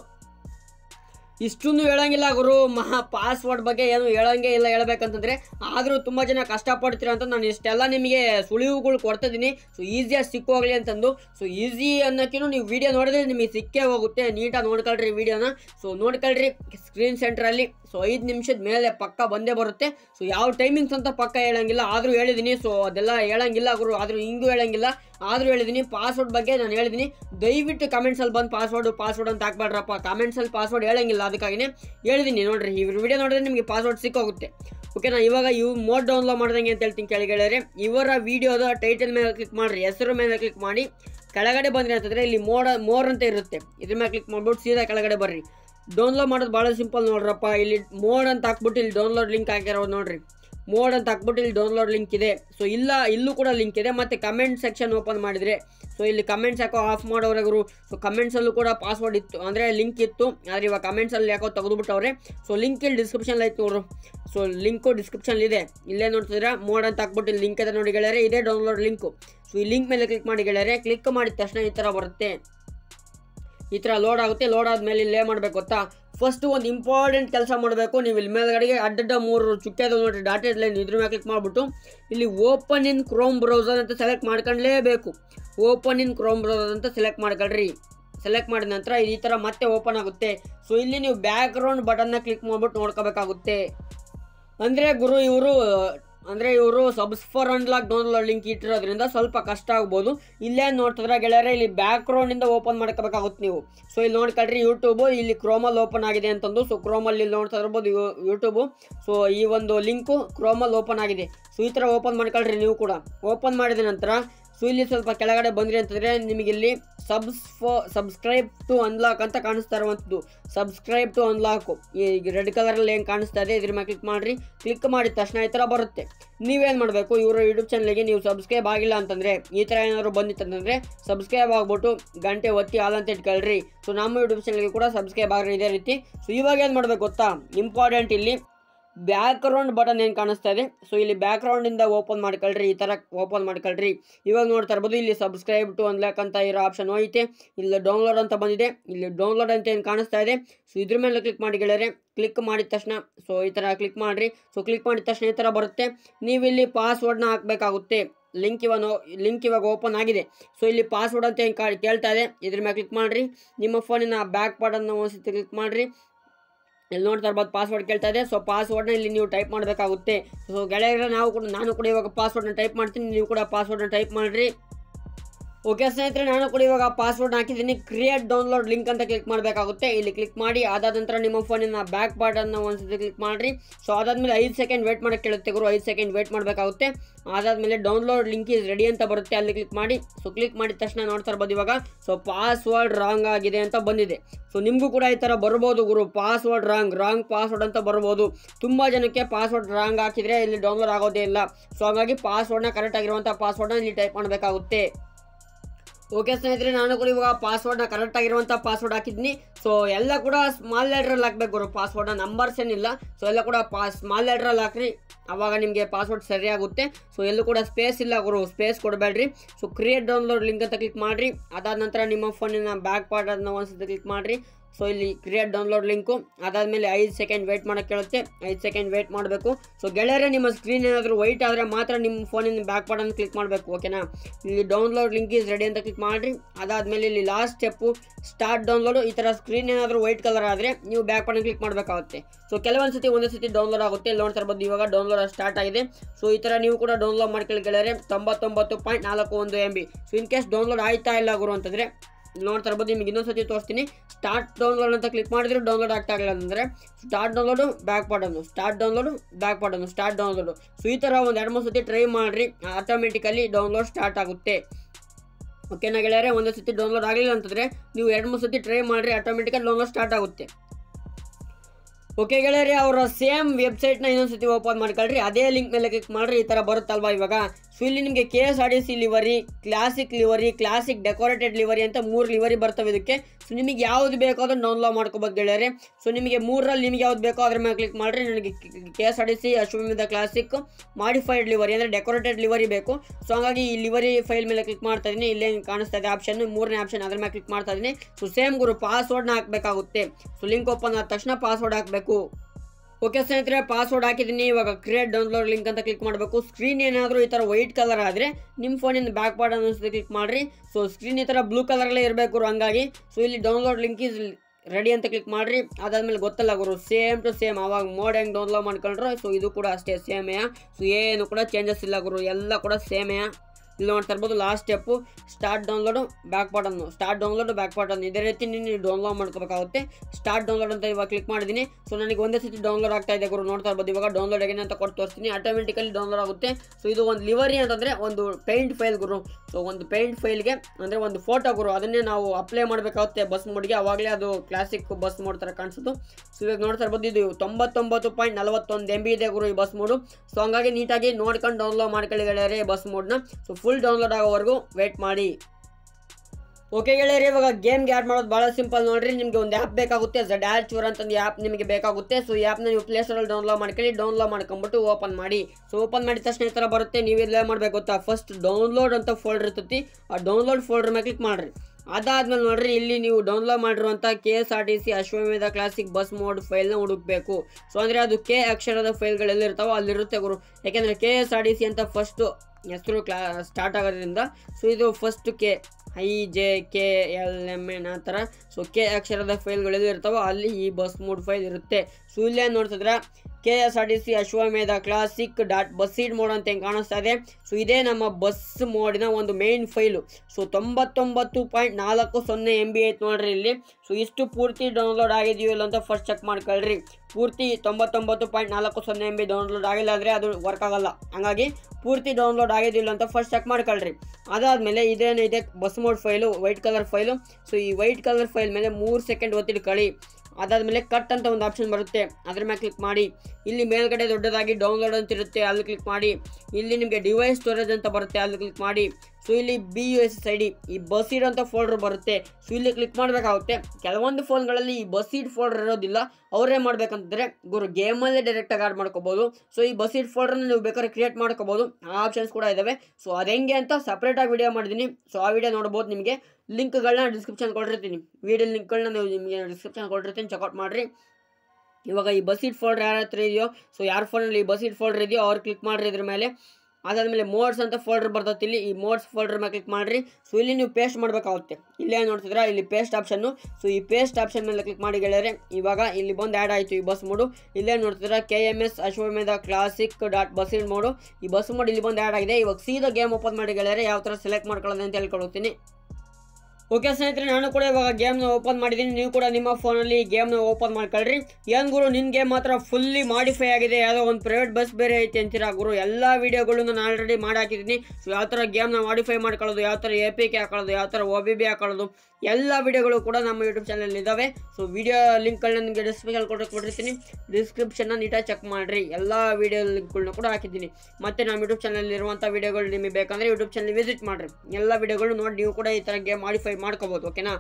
ಇಷ್ಟೊಂದು ಹೇಳಂಗಿಲ್ಲ ಗುರು ಮಹಾ ಪಾಸ್ವರ್ಡ್ ಬಗ್ಗೆ ಏನು ಹೇಳಂಗೆ ಇಲ್ಲ ಹೇಳ್ಬೇಕಂತಂದ್ರೆ ಆದರೂ ತುಂಬ ಜನ ಕಷ್ಟಪಡ್ತೀರ ಅಂತ ನಾನು ಇಷ್ಟೆಲ್ಲ ನಿಮಗೆ ಸುಳಿವುಗಳು ಕೊಡ್ತಿದ್ದೀನಿ ಸೊ ಈಸಿಯಾಗಿ ಸಿಕ್ಕೋಗ್ಲಿ ಅಂತಂದು ಸೊ ಈಸಿ ಅನ್ನೋಕ್ಕಿಂತ ನೀವು ವಿಡಿಯೋ ನೋಡಿದ್ರೆ ನಿಮಗೆ ಸಿಕ್ಕೇ ಹೋಗುತ್ತೆ ನೀಟಾಗಿ ನೋಡ್ಕೊಳ್ರಿ ವಿಡಿಯೋನ ಸೊ ನೋಡ್ಕೊಳ್ರಿ ಸ್ಕ್ರೀನ್ ಸೆಂಟ್ರಲ್ಲಿ ಸೊ ಐದು ನಿಮಿಷದ ಮೇಲೆ ಪಕ್ಕ ಬಂದೇ ಬರುತ್ತೆ ಸೊ ಯಾವ ಟೈಮಿಂಗ್ಸ್ ಅಂತ ಪಕ್ಕ ಹೇಳಂಗಿಲ್ಲ ಆದರೂ ಹೇಳಿದ್ದೀನಿ ಸೊ ಅದೆಲ್ಲ ಹೇಳಂಗಿಲ್ಲ ಗುರು ಆದರೂ ಹಿಂಗೂ ಹೇಳಂಗಿಲ್ಲ ಆದರೂ ಹೇಳಿದ್ದೀನಿ ಪಾಸ್ವರ್ಡ್ ಬಗ್ಗೆ ನಾನು ಹೇಳಿದ್ದೀನಿ ದಯವಿಟ್ಟು ಕಮೆಂಟ್ಸಲ್ಲಿ ಬಂದು ಪಾಸ್ವರ್ಡು ಪಾಸ್ವರ್ಡ್ ಅಂತ ಹಾಕ್ಬೇಡ್ರಪ್ಪ ಕಮೆಂಟ್ಸಲ್ಲಿ ಪಾಸ್ವರ್ಡ್ ಹೇಳಂಗಿಲ್ಲ ಅದಕ್ಕಾಗಿನೇ ಹೇಳಿದ್ದೀನಿ ನೋಡ್ರಿ ಈ ವಿಡಿಯೋ ನೋಡಿದ್ರೆ ನಿಮಗೆ ಪಾಸ್ವರ್ಡ್ ಸಿಕ್ಕೋಗುತ್ತೆ ಓಕೆನಾ ಇವಾಗ ಇವು ಮೋಡ್ ಡೌನ್ಲೋಡ್ ಮಾಡ್ದಂಗೆ ಅಂತ ಹೇಳ್ತೀನಿ ಕೆಳಗಡೆ ಇವರ ವಿಡಿಯೋದ ಟೈಟಲ್ ಮೇಲೆ ಕ್ಲಿಕ್ ಮಾಡಿರಿ ಹೆಸರು ಮೇಲೆ ಕ್ಲಿಕ್ ಮಾಡಿ ಕೆಳಗಡೆ ಬಂದ್ರಿ ಅಂತಂದರೆ ಇಲ್ಲಿ ಮೋಡ ಮೋರ್ ಅಂತ ಇರುತ್ತೆ ಇದ್ರ ಮೇಲೆ ಕ್ಲಿಕ್ ಮಾಡ್ಬಿಟ್ಟು ಸೀದಾ ಕೆಳಗಡೆ ಬರ್ರಿ ಡೌನ್ಲೋಡ್ ಮಾಡೋದು ಭಾಳ ಸಿಂಪಲ್ ನೋಡ್ರಪ್ಪ ಇಲ್ಲಿ ಮೋಡ್ ಅಂತ ಹಾಕ್ಬಿಟ್ಟು ಇಲ್ಲಿ ಡೌನ್ಲೋಡ್ ಲಿಂಕ್ ಹಾಕಿರೋದು ನೋಡ್ರಿ ಮೋಡ್ ಅಂತ ಹಾಕ್ಬಿಟ್ಟು ಇಲ್ಲಿ ಡೌನ್ಲೋಡ್ ಲಿಂಕ್ ಇದೆ ಸೊ ಇಲ್ಲ ಇಲ್ಲೂ ಕೂಡ ಲಿಂಕ್ ಇದೆ ಮತ್ತು ಕಮೆಂಟ್ ಸೆಕ್ಷನ್ ಓಪನ್ ಮಾಡಿದರೆ ಸೊ ಇಲ್ಲಿ ಕಮೆಂಟ್ಸ್ ಯಾಕೋ ಆಫ್ ಮಾಡೋರೆಗರು ಸೊ ಕಮೆಂಟ್ಸಲ್ಲೂ ಕೂಡ ಪಾಸ್ವರ್ಡ್ ಇತ್ತು ಅಂದರೆ ಲಿಂಕ್ ಇತ್ತು ಆದರೆ ಇವಾಗ ಕಮೆಂಟ್ಸಲ್ಲಿ ಯಾಕೋ ತೆಗೆದುಬಿಟ್ಟವ್ರೆ ಸೊ ಲಿಂಕ್ ಇಲ್ಲಿ ಡಿಸ್ಕ್ರಿಪ್ಷನ್ ಆಯ್ತು ನೋಡ್ರು ಸೊ ಲಿಂಕು ಡಿಸ್ಕ್ರಿಪ್ಷನ್ ಇದೆ ಇಲ್ಲೇ ನೋಡ್ತಿದ್ದೀರಾ ಮೋಡ್ ಅಂತ ಹಾಕ್ಬಿಟ್ಟು ಇಲ್ಲಿ ಲಿಂಕ್ ಇದೆ ನೋಡಿ ಗೆಳೆಯರೆ ಇದೇ ಡೌನ್ಲೋಡ್ ಲಿಂಕು ಸೊ ಈ ಲಿಂಕ್ ಮೇಲೆ ಕ್ಲಿಕ್ ಮಾಡಿ ಗೆಳೆಯರೆ ಕ್ಲಿಕ್ ಮಾಡಿದ ತಕ್ಷಣ ಈ ಥರ ಬರುತ್ತೆ ಈ ಥರ ಲೋಡ್ ಆಗುತ್ತೆ ಲೋಡ್ ಆದಮೇಲೆ ಇಲ್ಲೇ ಮಾಡಬೇಕು ಗೊತ್ತಾ ಫಸ್ಟ್ ಒಂದು ಇಂಪಾರ್ಟೆಂಟ್ ಕೆಲಸ ಮಾಡಬೇಕು ನೀವು ಇಲ್ಲಿ ಮೇಲ್ಗಡೆಗೆ ಅಡ್ಡಡ್ಡ ಮೂರು ಚುಕ್ಕೆದು ನೋಡಿರಿ ಡಾಟೆಡ್ ಲೈನ್ ಇದ್ರ ಮೇಲೆ ಕ್ಲಿಕ್ ಮಾಡಿಬಿಟ್ಟು ಇಲ್ಲಿ ಓಪನ್ ಇನ್ ಕ್ರೋಮ್ ಬ್ರೌಸರ್ ಅಂತ ಸೆಲೆಕ್ಟ್ ಮಾಡ್ಕೊಳ್ಳೇಬೇಕು ಓಪನ್ ಇನ್ ಕ್ರೋಮ್ ಬ್ರೌಸರ್ ಅಂತ ಸೆಲೆಕ್ಟ್ ಮಾಡ್ಕೊಳ್ರಿ ಸೆಲೆಕ್ಟ್ ಮಾಡಿದ ನಂತರ ಈ ಥರ ಮತ್ತೆ ಓಪನ್ ಆಗುತ್ತೆ ಸೊ ಇಲ್ಲಿ ನೀವು ಬ್ಯಾಕ್ಗ್ರೌಂಡ್ ಬಟನ್ನ ಕ್ಲಿಕ್ ಮಾಡ್ಬಿಟ್ಟು ನೋಡ್ಕೋಬೇಕಾಗುತ್ತೆ ಅಂದರೆ ಗುರು ಇವರು ಅಂದರೆ ಇವರು subs for unlock download link ಇಟ್ಟಿರೋದ್ರಿಂದ ಸ್ವಲ್ಪ ಕಷ್ಟ ಆಗ್ಬೋದು ಇಲ್ಲೇ ನೋಡ್ತಿದ್ರೆ ಗೆಳೆಯರೆ ಇಲ್ಲಿ ಬ್ಯಾಕ್ ಇಂದ ಓಪನ್ ಮಾಡ್ಕೋಬೇಕಾಗುತ್ತೆ ನೀವು ಸೊ ಇಲ್ಲಿ ನೋಡ್ಕೊಳ್ರಿ ಯೂಟ್ಯೂಬು ಇಲ್ಲಿ ಕ್ರೋಮಲ್ಲಿ ಓಪನ್ ಆಗಿದೆ ಅಂತಂದು ಸೊ ಕ್ರೋಮಲ್ಲಿ ಇಲ್ಲಿ ನೋಡ್ತಾ ಇರ್ಬೋದು ಯೂಟ್ಯೂಬು ಸೊ ಈ ಒಂದು ಲಿಂಕು ಕ್ರೋಮಲ್ಲಿ ಓಪನ್ ಆಗಿದೆ ಸೊ ಈ ಥರ ಓಪನ್ ಮಾಡ್ಕೊಳ್ರಿ ನೀವು ಕೂಡ ಓಪನ್ ಮಾಡಿದ ನಂತರ ಸೊ ಇಲ್ಲಿ ಸ್ವಲ್ಪ ಕೆಳಗಡೆ ಬಂದ್ರಿ ಅಂತಂದರೆ ನಿಮಗೆ ಇಲ್ಲಿ subs for subscribe to unlock ಅಂತ ಕಾಣಿಸ್ತಾ ಇರುವಂಥದ್ದು ಸಬ್ಸ್ಕ್ರೈಬ್ ಟು ಅನ್ಲಾಕ್ ಈ ರೆಡ್ ಕಲರಲ್ಲಿ ಏನು ಕಾಣಿಸ್ತಾ ಇದೆ ಇದ್ರ ಮೇಲೆ ಕ್ಲಿಕ್ ಮಾಡಿರಿ ಕ್ಲಿಕ್ ಮಾಡಿದ ತಕ್ಷಣ ಈ ಥರ ಬರುತ್ತೆ ನೀವೇನು ಮಾಡಬೇಕು ಇವರ ಯೂಟ್ಯೂಬ್ ಚಾನಲ್ಗೆ ನೀವು ಸಬ್ಸ್ಕ್ರೈಬ್ ಆಗಿಲ್ಲ ಅಂತಂದರೆ ಈ ಥರ ಏನಾದರೂ ಬಂದಿತ್ತಂತಂದರೆ ಸಬ್ಸ್ಕ್ರೈಬ್ ಆಗ್ಬಿಟ್ಟು ಗಂಟೆ ಒತ್ತಿ ಹಾಲ್ ಅಂತ ಇಟ್ಕೊಳ್ರಿ ಸೊ ನಮ್ಮ ಯೂಟ್ಯೂಬ್ ಚಾನಲ್ಗೆ ಕೂಡ ಸಬ್ಸ್ಕ್ರೈಬ್ ಆಗ್ರಿ ಇದೇ ರೀತಿ ಸೊ ಇವಾಗ ಏನು ಮಾಡಬೇಕು ಗೊತ್ತಾ ಇಂಪಾರ್ಟೆಂಟ್ ಇಲ್ಲಿ ಬ್ಯಾಕ್ಗ್ರೌಂಡ್ ಬಟನ್ ಏನು ಕಾಣಿಸ್ತಾ ಇದೆ ಸೊ ಇಲ್ಲಿ ಬ್ಯಾಕ್ಗ್ರೌಂಡಿಂದ ಓಪನ್ ಮಾಡ್ಕೊಳ್ರಿ ಈ ಥರ ಓಪನ್ ಮಾಡ್ಕೊಳ್ರಿ ಇವಾಗ ನೋಡ್ತಾ ಇರ್ಬೋದು ಇಲ್ಲಿ ಸಬ್ಸ್ಕ್ರೈಬ್ ಟು ಅನ್ಲಾಕ್ ಅಂತ ಇರೋ ಆಪ್ಷನ್ ಐತೆ ಇಲ್ಲಿ ಡೌನ್ಲೋಡ್ ಅಂತ ಬಂದಿದೆ ಇಲ್ಲಿ ಡೌನ್ಲೋಡ್ ಅಂತ ಏನು ಕಾಣಿಸ್ತಾ ಇದೆ ಸೊ ಇದ್ರ ಮೇಲೆ ಕ್ಲಿಕ್ ಮಾಡಿ ಗೆಳೆಯರೆ ಕ್ಲಿಕ್ ಮಾಡಿದ ತಕ್ಷಣ ಸೊ ಈ ಥರ ಕ್ಲಿಕ್ ಮಾಡಿರಿ ಸೊ ಕ್ಲಿಕ್ ಮಾಡಿದ ತಕ್ಷಣ ಈ ಥರ ಬರುತ್ತೆ ನೀವು ಇಲ್ಲಿ ಪಾಸ್ವರ್ಡ್ನ ಹಾಕಬೇಕಾಗುತ್ತೆ ಲಿಂಕ್ ಇವಾಗ ಲಿಂಕ್ ಇವಾಗ ಓಪನ್ ಆಗಿದೆ ಸೊ ಇಲ್ಲಿ ಪಾಸ್ವರ್ಡ್ ಅಂತ ಏನು ಕಾ ಕೇಳ್ತಾ ಇದೆ ಇದ್ರ ಮೇಲೆ ಕ್ಲಿಕ್ ಮಾಡಿರಿ ನಿಮ್ಮ ಫೋನಿನ ಬ್ಯಾಕ್ ಬಟನ್ನ ಒಂದ್ಸತಿ ಕ್ಲಿಕ್ ಮಾಡಿರಿ ಇಲ್ಲಿ ನೋಡ್ತಾ ಇರ್ಬೋದು ಪಾಸ್ವರ್ಡ್ ಕೇಳ್ತಾ ಇದೆ ಸೊ ಪಾಸ್ವರ್ಡ್ನ ಇಲ್ಲಿ ನೀವು ಟೈಪ್ ಮಾಡಬೇಕಾಗುತ್ತೆ ಸೊ ಗೆಳೆಯರ ನಾವು ಕೂಡ ನಾನು ಕೂಡ ಇವಾಗ ಪಾಸ್ವರ್ಡ್ನ ಟೈಪ್ ಮಾಡ್ತೀನಿ ನೀವು ಕೂಡ ಪಾಸ್ವರ್ಡ್ನ ಟೈಪ್ ಮಾಡಿರಿ ಓಕೆ ಸ್ನೇಹಿತರೆ ನಾನು ಕೂಡ ಇವಾಗ ಪಾಸ್ವರ್ಡ್ ಹಾಕಿದ್ದೀನಿ ಕ್ರಿಯೇಟ್ ಡೌನ್ಲೋಡ್ ಲಿಂಕ್ ಅಂತ ಕ್ಲಿಕ್ ಮಾಡಬೇಕಾಗುತ್ತೆ ಇಲ್ಲಿ ಕ್ಲಿಕ್ ಮಾಡಿ ಅದಾದ ನಂತರ ನಿಮ್ಮ ಫೋನಿನ ಬ್ಯಾಕ್ ಬಟನ್ನ ಒಂದ್ಸತಿ ಕ್ಲಿಕ್ ಮಾಡಿರಿ ಸೊ ಅದಾದಮೇಲೆ ಐದು ಸೆಕೆಂಡ್ ವೇಟ್ ಮಾಡೋಕ್ಕೆ ಕೇಳುತ್ತೆ ಗುರು ಐದು ಸೆಕೆಂಡ್ ವೇಟ್ ಮಾಡಬೇಕಾಗುತ್ತೆ ಅದಾದಮೇಲೆ ಡೌನ್ಲೋಡ್ ಲಿಂಕ್ ಇಸ್ ರೆಡಿ ಅಂತ ಬರುತ್ತೆ ಅಲ್ಲಿ ಕ್ಲಿಕ್ ಮಾಡಿ ಸೊ ಕ್ಲಿಕ್ ಮಾಡಿದ ತಕ್ಷಣ ನೋಡ್ತಾ ಇರ್ಬೋದು ಇವಾಗ ಸೊ ಪಾಸ್ವರ್ಡ್ ರಾಂಗ್ ಆಗಿದೆ ಅಂತ ಬಂದಿದೆ ಸೊ ನಿಮಗೂ ಕೂಡ ಈ ಥರ ಬರ್ಬೋದು ಗುರು ಪಾಸ್ವರ್ಡ್ ರಾಂಗ್ ರಾಂಗ್ ಪಾಸ್ವರ್ಡ್ ಅಂತ ಬರ್ಬೋದು ತುಂಬ ಜನಕ್ಕೆ ಪಾಸ್ವರ್ಡ್ ರಾಂಗ್ ಹಾಕಿದರೆ ಇಲ್ಲಿ ಡೌನ್ಲೋಡ್ ಆಗೋದೇ ಇಲ್ಲ ಸೊ ಹಾಗಾಗಿ ಪಾಸ್ವರ್ಡ್ನ ಕರೆಕ್ಟ್ ಆಗಿರುವಂಥ ಪಾಸ್ವರ್ಡ್ನ ಇಲ್ಲಿ ಟೈಪ್ ಮಾಡಬೇಕಾಗುತ್ತೆ ಓಕೆ ಸ್ನೇಹಿತರೆ ನಾನು ಕೂಡ ಇವಾಗ ಪಾಸ್ವರ್ಡ್ನ ಕರೆಕ್ಟ್ ಆಗಿರುವಂಥ ಪಾಸ್ವರ್ಡ್ ಹಾಕಿದ್ದೀನಿ ಸೊ ಎಲ್ಲ ಕೂಡ ಸ್ಮಾಲ್ ಲೆಟ್ರಲ್ಲಿ ಹಾಕ್ಬೇಕು ಗುರು ಪಾಸ್ವರ್ಡ್ನ ನಂಬರ್ಸ್ ಏನಿಲ್ಲ ಸೊ ಎಲ್ಲ ಕೂಡ ಪಾ ಸ್ಮಾಲ್ ಲೆಟ್ರಲ್ಲಿ ಹಾಕ್ರಿ ಅವಾಗ ನಿಮಗೆ ಪಾಸ್ವರ್ಡ್ ಸರಿಯಾಗುತ್ತೆ ಸೊ ಎಲ್ಲೂ ಕೂಡ ಸ್ಪೇಸ್ ಇಲ್ಲ ಗುರು ಸ್ಪೇಸ್ ಕೊಡಬೇಡ್ರಿ ಸೊ ಕ್ರಿಯೇಟ್ ಡೌನ್ಲೋಡ್ ಲಿಂಕ್ ಅಂತ ಕ್ಲಿಕ್ ಮಾಡಿರಿ ಅದಾದ ನಂತರ ನಿಮ್ಮ ಫೋನಿನ ಬ್ಯಾಕ್ ಪಾರ್ಟನ್ನು ಒಂದ್ಸತಿ ಕ್ಲಿಕ್ ಮಾಡಿರಿ ಸೊ ಇಲ್ಲಿ ಕ್ರಿಯೇಟ್ ಡೌನ್ಲೋಡ್ ಲಿಂಕು ಅದಾದಮೇಲೆ ಐದು ಸೆಕೆಂಡ್ ವೇಟ್ ಮಾಡೋಕ್ಕೆ ಕೇಳುತ್ತೆ ಐದು ಸೆಕೆಂಡ್ ವೇಟ್ ಮಾಡಬೇಕು ಸೊ ಗೆಳೆಯರೆ ನಿಮ್ಮ ಸ್ಕ್ರೀನ್ ಏನಾದರೂ ವೈಟ್ ಆದರೆ ಮಾತ್ರ ನಿಮ್ಮ ಫೋನಿನ ಬ್ಯಾಕ್ ಬಟನ್ ಕ್ಲಿಕ್ ಮಾಡಬೇಕು ಓಕೆನಾ ಇಲ್ಲಿ ಡೌನ್ಲೋಡ್ ಲಿಂಕ್ ಈಸ್ ರೆಡಿ ಅಂತ ಕ್ಲಿಕ್ ಮಾಡಿರಿ ಅದಾದಮೇಲೆ ಇಲ್ಲಿ ಲಾಸ್ಟ್ ಸ್ಟೆಪ್ಪು ಸ್ಟಾರ್ಟ್ ಡೌನ್ಲೋಡು ಈ ಥರ ಸ್ಕ್ರೀನ್ ಏನಾದರೂ ವೈಟ್ ಕಲರ್ ಆದರೆ ನೀವು ಬ್ಯಾಕ್ ಬಟನ್ ಕ್ಲಿಕ್ ಮಾಡಬೇಕಾಗುತ್ತೆ ಸೊ ಕೆಲವೊಂದು ಸತಿ ಒಂದೇ ಸತಿ ಡೌನ್ಲೋಡ್ ಆಗುತ್ತೆ ಇಲ್ಲಿ ನೋಡ್ತಾ ಇರ್ಬೋದು ಇವಾಗ ಡೌನ್ಲೋಡ್ ಸ್ಟಾರ್ಟ್ ಆಗಿದೆ ಸೊ ಈ ಥರ ನೀವು ಕೂಡ ಡೌನ್ಲೋಡ್ ಮಾಡ್ಕೊಳ್ಳಿ ಗೆಳೆಯರೆ ತೊಂಬತ್ತೊಂಬತ್ತು ಪಾಯಿಂಟ್ ನಾಲ್ಕು ಒಂದು M B so in case download ಆಯ್ತಾ ಇಲ್ಲ ಗುರು ಅಂತಂದರೆ ಇಲ್ಲಿ ನೋಡ್ತಾ ಇರ್ಬೋದು ನಿಮಗೆ ಇನ್ನೊಂದು ಸತಿ ತೋರಿಸ್ತೀನಿ ಸ್ಟಾರ್ಟ್ ಡೌನ್ಲೋಡ್ ಅಂತ ಕ್ಲಿಕ್ ಮಾಡಿದ್ರೆ ಡೌನ್ಲೋಡ್ ಆಗ್ತಾ ಇಲ್ಲ ಅಂದರೆ start download back button start download back button start download so ಈ ಥರ ಒಂದು ಎರಡು ಮೂರು ಸತಿ ಟ್ರೈ ಮಾಡಿರಿ ಆಟೋಮೆಟಿಕಲಿ ಡೌನ್ಲೋಡ್ ಸ್ಟಾರ್ಟ್ ಆಗುತ್ತೆ ಓಕೆನಾ ಗೆಳೆಯರೆ ಒಂದು ಸತಿ ಡೌನ್ಲೋಡ್ ಆಗಲಿಲ್ಲ ಅಂತಂದರೆ ನೀವು ಎರಡು ಮೂರು ಸತಿ ಟ್ರೈ ಮಾಡಿರಿ ಆಟೋಮೆಟಿಕಲಿ ಡೌನ್ಲೋಡ್ ಸ್ಟಾರ್ಟ್ ಆಗುತ್ತೆ ಓಕೆ ಗೆಳೆಯರಿ ಅವರ ಸೇಮ್ ವೆಬ್ಸೈಟ್ನ ಇನ್ನೊಂದು ಸತಿ ಓಪನ್ ಮಾಡ್ಕೊಳ್ರಿ ಅದೇ ಲಿಂಕ್ ಮೇಲೆ ಕ್ಲಿಕ್ ಮಾಡ್ರಿ ಈ ಥರ ಬರುತ್ತಲ್ವಾ ಇವಾಗ ಸೊ ಇಲ್ಲಿ ನಿಮಗೆ K S R T C livery classic livery classic decorated livery ಅಂತ ಮೂರು ಲಿವರಿ ಬರ್ತವೆ ಇದಕ್ಕೆ ಸೊ ನಿಮಗೆ ಯಾವ್ದು ಬೇಕೋ ಅದನ್ನು ಡೌನ್ಲೋಡ್ ಮಾಡ್ಕೋಬೋದು ಗೆಳೆಯರೆ ಸೊ ನಿಮಗೆ ಮೂರಲ್ಲಿ ನಿಮಗೆ ಯಾವ್ದು ಬೇಕೋ ಅದ್ರ ಮೇಲೆ ಕ್ಲಿಕ್ ಮಾಡಿರಿ ನನಗೆ K S R T C Ashwamedha classic modified livery ಅಂದರೆ ಡೆಕೋರೇಟೆಡ್ ಲಿವರಿ ಬೇಕು ಸೊ ಹಾಗಾಗಿ ಈ ಲಿವರಿ ಫೈಲ್ ಮೇಲೆ ಕ್ಲಿಕ್ ಮಾಡ್ತಾ ಇದ್ದೀನಿ ಇಲ್ಲೇ ಕಾಣಿಸ್ತಾ ಇದೆ ಆಪ್ಷನ್ ಮೂರನೇ ಆಪ್ಷನ್ ಅದ್ರ ಮೇಲೆ ಕ್ಲಿಕ್ ಮಾಡ್ತಾ ಇದ್ದೀನಿ ಸೊ ಸೇಮ್ ಗುರು ಪಾಸ್ವರ್ಡ್ನ ಹಾಕಬೇಕಾಗುತ್ತೆ ಸೊ ಲಿಂಕ್ ಓಪನ್ ಆದ ತಕ್ಷಣ ಪಾಸ್ವರ್ಡ್ ಹಾಕಬೇಕು ಓಕೆ ಸ್ನೇಹಿತರೆ ಪಾಸ್ವರ್ಡ್ ಹಾಕಿದ್ದೀನಿ ಇವಾಗ ಕ್ರಿಯೇಟ್ ಡೌನ್ಲೋಡ್ ಲಿಂಕ್ ಅಂತ ಕ್ಲಿಕ್ ಮಾಡಬೇಕು ಸ್ಕ್ರೀನ್ ಏನಾದರೂ ಈ ಥರ ವೈಟ್ ಕಲರ್ ಆದರೆ ನಿಮ್ಮ ಫೋನಿನ ಬ್ಯಾಕ್ ಪಾರ್ಟ್ ಅನ್ನಿಸ್ತದೆ ಕ್ಲಿಕ್ ಮಾಡಿರಿ ಸೊ ಸ್ಕ್ರೀನ್ ಈ ಥರ ಬ್ಲೂ ಕಲರಲ್ಲೇ ಇರಬೇಕು ಹಂಗಾಗಿ ಸೊ ಇಲ್ಲಿ ಡೌನ್ಲೋಡ್ ಲಿಂಕ್ ಇಸ್ ರೆಡಿ ಅಂತ ಕ್ಲಿಕ್ ಮಾಡಿರಿ ಅದಾದ್ಮೇಲೆ ಗೊತ್ತಲ್ಲ ಗುರು ಸೇಮ್ ಟು ಸೇಮ್ ಅವಾಗ ಮೋಡ್ ಹೆಂಗೆ ಡೌನ್ಲೋಡ್ ಮಾಡ್ಕೊಂಡ್ರೆ ಸೊ ಇದು ಕೂಡ ಅಷ್ಟೇ ಸೇಮೆಯ ಸೊ ಏನು ಕೂಡ ಚೇಂಜಸ್ ಇಲ್ಲ ಗುರು ಎಲ್ಲ ಕೂಡ ಸೇಮೆಯ ಇಲ್ಲಿ ನೋಡ್ತಾ ಇರ್ಬೋದು last step start download back button start download back button ಇದೇ ರೀತಿ ನೀವು ಡೌನ್ಲೋಡ್ ಮಾಡ್ಕೋಬೇಕಾಗುತ್ತೆ ಸ್ಟಾರ್ಟ್ ಡೌನ್ಲೋಡ್ ಅಂತ ಇವಾಗ ಕ್ಲಿಕ್ ಮಾಡಿದ್ದೀನಿ ಸೊ ನನಗೆ ಒಂದೇ ಸತಿ ಡೌನ್ಲೋಡ್ ಆಗ್ತಾ ಇದೆ ಗುರು ನೋಡ್ತಾ ಇರ್ಬೋದು ಇವಾಗ ಡೌನ್ಲೋಡ್ ಹೇಗೆ ಅಂತ ಕೊಟ್ಟು ತೋರಿಸ್ತೀನಿ ಆಟೋಮೆಟಿಕಲಿ ಡೌನ್ಲೋಡ್ ಆಗುತ್ತೆ ಸೊ ಇದು ಒಂದು ಲಿವರಿ ಅಂತಂದರೆ ಒಂದು ಪೇಂಟ್ ಫೈಲ್ ಗುರು ಸೊ ಒಂದು ಪೇಂಟ್ ಫೈಲ್ಗೆ ಅಂದರೆ ಒಂದು ಫೋಟೋ ಗುರು ಅದನ್ನೇ ನಾವು ಅಪ್ಲೈ ಮಾಡಬೇಕಾಗುತ್ತೆ ಬಸ್ ಮೋಡ್ಗೆ ಅವಾಗಲೇ ಅದು ಕ್ಲಾಸಿಕ್ ಬಸ್ ಮೋಡ್ ಥರ ಕಾಣಿಸೋದು ಸೊ ಇವಾಗ ನೋಡ್ತಾ ಇರ್ಬೋದು ಇದು ತೊಂಬತ್ತೊಂಬತ್ತು ಪಾಯಿಂಟ್ ನಲವತ್ತೊಂದು ಎಮ್ ಬಿ ಇದೆ ಗುರು ಈ ಬಸ್ ಮೋಡು ಸೊ ಹಂಗಾಗಿ ನೀಟಾಗಿ ನೋಡ್ಕೊಂಡು ಡೌನ್ಲೋಡ್ ಮಾಡ್ಕೊಳ್ಳಿ ಗೆಳೆಯರೆ ಬಸ್ ಮೋಡ್ನ ಸೊ ಫುಲ್ ಡೌನ್ಲೋಡ್ ಆಗೋವರೆಗೂ ವೇಟ್ ಮಾಡಿ ಓಕೆ ಗೆಳೆಯರಿ ಇವಾಗ ಗೇಮ್ಗೆ ಆ್ಯಡ್ ಮಾಡೋದು ಭಾಳ ಸಿಂಪಲ್ ನೋಡ್ರಿ ನಿಮಗೆ ಒಂದು ಆ್ಯಪ್ ಬೇಕಾಗುತ್ತೆ ಝಡ್ ಆ್ಯಡ್ ಚೂರ್ ಅಂತ ಒಂದು ಆ್ಯಪ್ ನಿಮಗೆ ಬೇಕಾಗುತ್ತೆ ಸೊ ಈ ಆ್ಯಪ್ನ ನೀವು ಪ್ಲೇಸ್ಟೋರಲ್ಲಿ ಡೌನ್ಲೋಡ್ ಮಾಡ್ಕೊಳ್ಳಿ ಡೌನ್ಲೋಡ್ ಮಾಡ್ಕೊಂಬಿಟ್ಟು ಓಪನ್ ಮಾಡಿ ಸೊ ಓಪನ್ ಮಾಡಿದ ತಕ್ಷಣ ಈ ಥರ ಬರುತ್ತೆ ನೀವು ಇಲ್ಲೇ ಮಾಡಬೇಕು ಗೊತ್ತಾ ಫಸ್ಟ್ ಡೌನ್ಲೋಡ್ ಅಂತ ಫೋಲ್ಡರ್ ಇರ್ತೈತಿ ಆ ಡೌನ್ಲೋಡ್ ಫೋಲ್ಡರ್ ಮೇಲೆ ಕ್ಲಿಕ್ ಮಾಡಿರಿ ಅದಾದ್ಮೇಲೆ ನೋಡ್ರಿ ಇಲ್ಲಿ ನೀವು ಡೌನ್ಲೋಡ್ ಮಾಡಿರುವಂಥ K S R T C Ashwamedha classic bus mode ಫೈಲ್ನ ಹುಡುಕ್ಬೇಕು ಸೊ ಅಂದರೆ ಅದು ಕೆ ಅಕ್ಷರದ ಫೈಲ್ಗಳೆಲ್ಲ ಇರ್ತಾವೋ ಅಲ್ಲಿರುತ್ತೆ ಗುರು ಯಾಕೆಂದರೆ K S R T C ಅಂತ ಫಸ್ಟು ಹೆಸರು ಕ್ಲಾ ಸ್ಟಾರ್ಟ್ ಆಗೋದ್ರಿಂದ ಸೊ ಇದು first K I J K L M N ಆ ಥರ ಸೊ ಕೆ ಅಕ್ಷರದ ಫೈಲ್ಗಳೆಲ್ಲ ಇರ್ತಾವೋ ಅಲ್ಲಿ ಈ ಬಸ್ ಮೋಡ್ ಫೈಲ್ ಇರುತ್ತೆ ಸೊ ಇಲ್ಲೇ ನೋಡ್ತಿದ್ರೆ K S R T C Ashwamedha classic dot BUSSID mode ಅಂತ ಹೆಂಗೆ ಕಾಣಿಸ್ತಾ ಇದೆ ಸೊ ಇದೇ ನಮ್ಮ ಬಸ್ ಮೋಡಿನ ಒಂದು ಮೇನ್ ಫೈಲು ಸೊ ತೊಂಬತ್ತೊಂಬತ್ತು ಪಾಯಿಂಟ್ ನಾಲ್ಕು ಸೊನ್ನೆ ಎಮ್ ಬಿ ಐತೆ ನೋಡ್ರಿ ಇಲ್ಲಿ ಸೊ ಇಷ್ಟು ಪೂರ್ತಿ ಡೌನ್ಲೋಡ್ ಆಗಿದೆಯೋ ಇಲ್ಲ ಅಂತ ಫಸ್ಟ್ ಚೆಕ್ ಮಾಡ್ಕೊಳ್ರಿ ಪೂರ್ತಿ ತೊಂಬತ್ತೊಂಬತ್ತು ಪಾಯಿಂಟ್ ನಾಲ್ಕು ಸೊನ್ನೆ ಎಮ್ ಬಿ ಡೌನ್ಲೋಡ್ ಆಗಿಲ್ಲ ಅಂದರೆ ಅದು ವರ್ಕ್ ಆಗಲ್ಲ ಹಂಗಾಗಿ ಪೂರ್ತಿ ಡೌನ್ಲೋಡ್ ಆಗಿದಿಲ್ಲ ಅಂತ ಫಸ್ಟ್ ಚೆಕ್ ಮಾಡ್ಕೊಳ್ರಿ ಅದಾದಮೇಲೆ ಇದೇನಿದೆ bus mode file white colour file so ಈ ವೈಟ್ ಕಲರ್ ಫೈಲ್ ಮೇಲೆ ಮೂರು ಸೆಕೆಂಡ್ ಒತ್ತಿಡ್ ಕಳಿ ಅದಾದಮೇಲೆ ಕಟ್ ಅಂತ ಒಂದು ಆಪ್ಷನ್ ಬರುತ್ತೆ ಅದ್ರ ಮೇಲೆ ಕ್ಲಿಕ್ ಮಾಡಿ ಇಲ್ಲಿ ಮೇಲ್ಗಡೆ ದೊಡ್ಡದಾಗಿ ಡೌನ್ಲೋಡ್ ಅಂತ ಇರುತ್ತೆ ಅಲ್ಲಿ ಕ್ಲಿಕ್ ಮಾಡಿ ಇಲ್ಲಿ ನಿಮಗೆ ಡಿವೈಸ್ ಸ್ಟೋರೇಜ್ ಅಂತ ಬರುತ್ತೆ ಅಲ್ಲಿ ಕ್ಲಿಕ್ ಮಾಡಿ ಸೊ ಇಲ್ಲಿ B U S I D ಈ ಬಸೀಡ್ ಅಂತ ಫೋಲ್ಡರ್ ಬರುತ್ತೆ ಸೊ ಇಲ್ಲಿ ಕ್ಲಿಕ್ ಮಾಡಬೇಕಾಗುತ್ತೆ ಕೆಲವೊಂದು ಫೋನ್ಗಳಲ್ಲಿ ಈ ಬಸೀಡ್ ಫೋಲ್ಡರ್ ಇರೋದಿಲ್ಲ ಅವರೇ ಮಾಡ್ಬೇಕಂತಂದ್ರೆ ಗುರು ಗೇಮಲ್ಲೇ ಡೈರೆಕ್ಟಾಗಿ ಆಡ್ ಮಾಡ್ಕೋಬೋದು ಸೊ ಈ ಬಸೀಡ್ ಫೋಲ್ಡರ್ನ ನೀವು ಬೇಕಾದ್ರೆ ಕ್ರಿಯೇಟ್ ಮಾಡ್ಕೋಬೋದು ಆ ಆಪ್ಷನ್ಸ್ ಕೂಡ ಇದ್ದಾವೆ ಸೊ ಅದು ಹೆಂಗೆ ಅಂತ ಸಪ್ರೇಟಾಗಿ ವಿಡಿಯೋ ಮಾಡಿದ್ದೀನಿ ಸೊ ಆ ವಿಡಿಯೋ ನೋಡ್ಬೋದು ನಿಮಗೆ ಲಿಂಕ್ಗಳನ್ನ ಡಿಸ್ಕ್ರಿಪ್ಷನ್ ಕೊಟ್ಟಿರ್ತೀನಿ ವಿಡಿಯೋ ಲಿಂಕ್ಗಳನ್ನ ನೀವು ನಿಮಗೆ ಡಿಸ್ಕ್ರಿಪ್ಷನ್ ಕೊಟ್ಟಿರ್ತೀನಿ ಚೆಕ್ಔಟ್ ಮಾಡಿರಿ ಇವಾಗ ಈ ಬಸೀಡ್ ಫೋಲ್ಡರ್ ಯಾರ ಹತ್ರ ಇದೆಯೋ ಸೊ ಯಾರ ಫೋನಲ್ಲಿ ಈ ಬಸೀಡ್ ಫೋಲ್ಡರ್ ಇದೆಯೋ ಅವ್ರು ಕ್ಲಿಕ್ ಮಾಡಿರಿ ಇದ್ರ ಮೇಲೆ ಅದಾದಮೇಲೆ ಮೋಡ್ಸ್ ಅಂತ ಫೋಲ್ಡರ್ ಬರ್ತೈತಿ ಇಲ್ಲಿ ಈ ಮೋಡ್ಸ್ ಫೋಲ್ಡರ್ ಮೇಲೆ ಕ್ಲಿಕ್ ಮಾಡಿರಿ ಸೊ ಇಲ್ಲಿ ನೀವು ಪೇಸ್ಟ್ ಮಾಡಬೇಕಾಗುತ್ತೆ ಇಲ್ಲೇ ನೋಡ್ತಿದ್ರ ಇಲ್ಲಿ ಪೇಸ್ಟ್ ಆಪ್ಷನ್ನು ಸೊ ಈ ಪೇಸ್ಟ್ ಆಪ್ಷನ್ ಮೇಲೆ ಕ್ಲಿಕ್ ಮಾಡಿ ಗೆಳೆಯರೆ ಇವಾಗ ಇಲ್ಲಿ ಬಂದು ಆ್ಯಡ್ ಆಯಿತು ಈ ಬಸ್ ಮೋಡು ಇಲ್ಲೇ ನೋಡ್ತಿದ್ರ K M S Ashwamedha classic dot ಬಸ್ಸಿನ್ ಮೋಡು ಈ ಬಸ್ ಮೋಡ್ ಇಲ್ಲಿ ಬಂದು ಆ್ಯಡ್ ಆಗಿದೆ ಇವಾಗ ಸೀದಾ ಗೇಮ್ ಓಪನ್ ಮಾಡಿ ಗೆಳೆಯರೆ ಯಾವ ಥರ ಸೆಲೆಕ್ಟ್ ಮಾಡ್ಕೊಳ್ಳೋದು ಅಂತ ಹೇಳ್ಕೊಡ್ತೀನಿ ಓಕೆ ಸ್ನೇಹಿತರೆ ನಾನು ಕೂಡ ಇವಾಗ ಗೇಮ್ನ ಓಪನ್ ಮಾಡಿದ್ದೀನಿ ನೀವು ಕೂಡ ನಿಮ್ಮ ಫೋನಲ್ಲಿ ಗೇಮ್ನ ಓಪನ್ ಮಾಡ್ಕೊಳ್ರಿ ಏನು ಗುರು ನಿನ್ನ ಗೇಮ್ ಮಾತ್ರ ಫುಲ್ಲಿ ಮಾಡಿಫೈ ಆಗಿದೆ ಯಾವುದೋ ಒಂದು ಪ್ರೈವೇಟ್ ಬಸ್ ಬೇರೆ ಐತೆ ಅಂತೀರಾ ಗುರು ಎಲ್ಲ ವೀಡಿಯೋಗಳು ನಾನು ಆಲ್ರೆಡಿ ಮಾಡಿ ಹಾಕಿದ್ದೀನಿ ಸೊ ಯಾವ ಥರ ಗೇಮ್ನ ಮಾಡಿಫೈ ಮಾಡ್ಕೊಳ್ಳೋದು ಯಾವ ಥರ ಎ ಪಿ ಕೆ ಹಾಕೊಳ್ಳೋದು ಯಾವ ಥರ ಒ ಬಿ ಬಿ ಹಾಕೊಳ್ಳೋದು ಎಲ್ಲ ವೀಡಿಯೋಗಳು ಕೂಡ ನಮ್ಮ ಯೂಟ್ಯೂಬ್ ಚಾನಲ್ ಇದ್ದಾವೆ ಸೊ ವಿಡಿಯೋ ಲಿಂಕ್ಗಳನ್ನ ನಿಮಗೆ ಡಿಸ್ಕ್ರಿಪ್ಷನ್ ಕೊಟ್ಟು ಕೊಟ್ಟಿರ್ತೀನಿ ಡಿಸ್ಕ್ರಿಪ್ಷನ್ನ ನೀಟಾಗಿ ಚೆಕ್ ಮಾಡಿರಿ ಎಲ್ಲ ವೀಡಿಯೋ ಲಿಂಕ್ಗಳನ್ನ ಕೂಡ ಹಾಕಿದ್ದೀನಿ ಮತ್ತು ನಮ್ಮ ಯೂಟ್ಯೂಬ್ ಚಾನಲ್ ಇರುವಂಥ ವೀಡಿಯೋಗಳು ನಿಮಗೆ ಬೇಕಂದರೆ ಯೂಟ್ಯೂಬ್ ಚಾನಲ್ ವಿಸಿಟ್ ಮಾಡಿರಿ ಎಲ್ಲ ವೀಡಿಯೋಗಳು ನೋಡಿ ನೀವು ಕೂಡ ಈ ಥರ ಗೇಮ್ ಮಾಡಿಫೈ ಮಾಡ್ಕೋಬೋದು ಓಕೆನಾ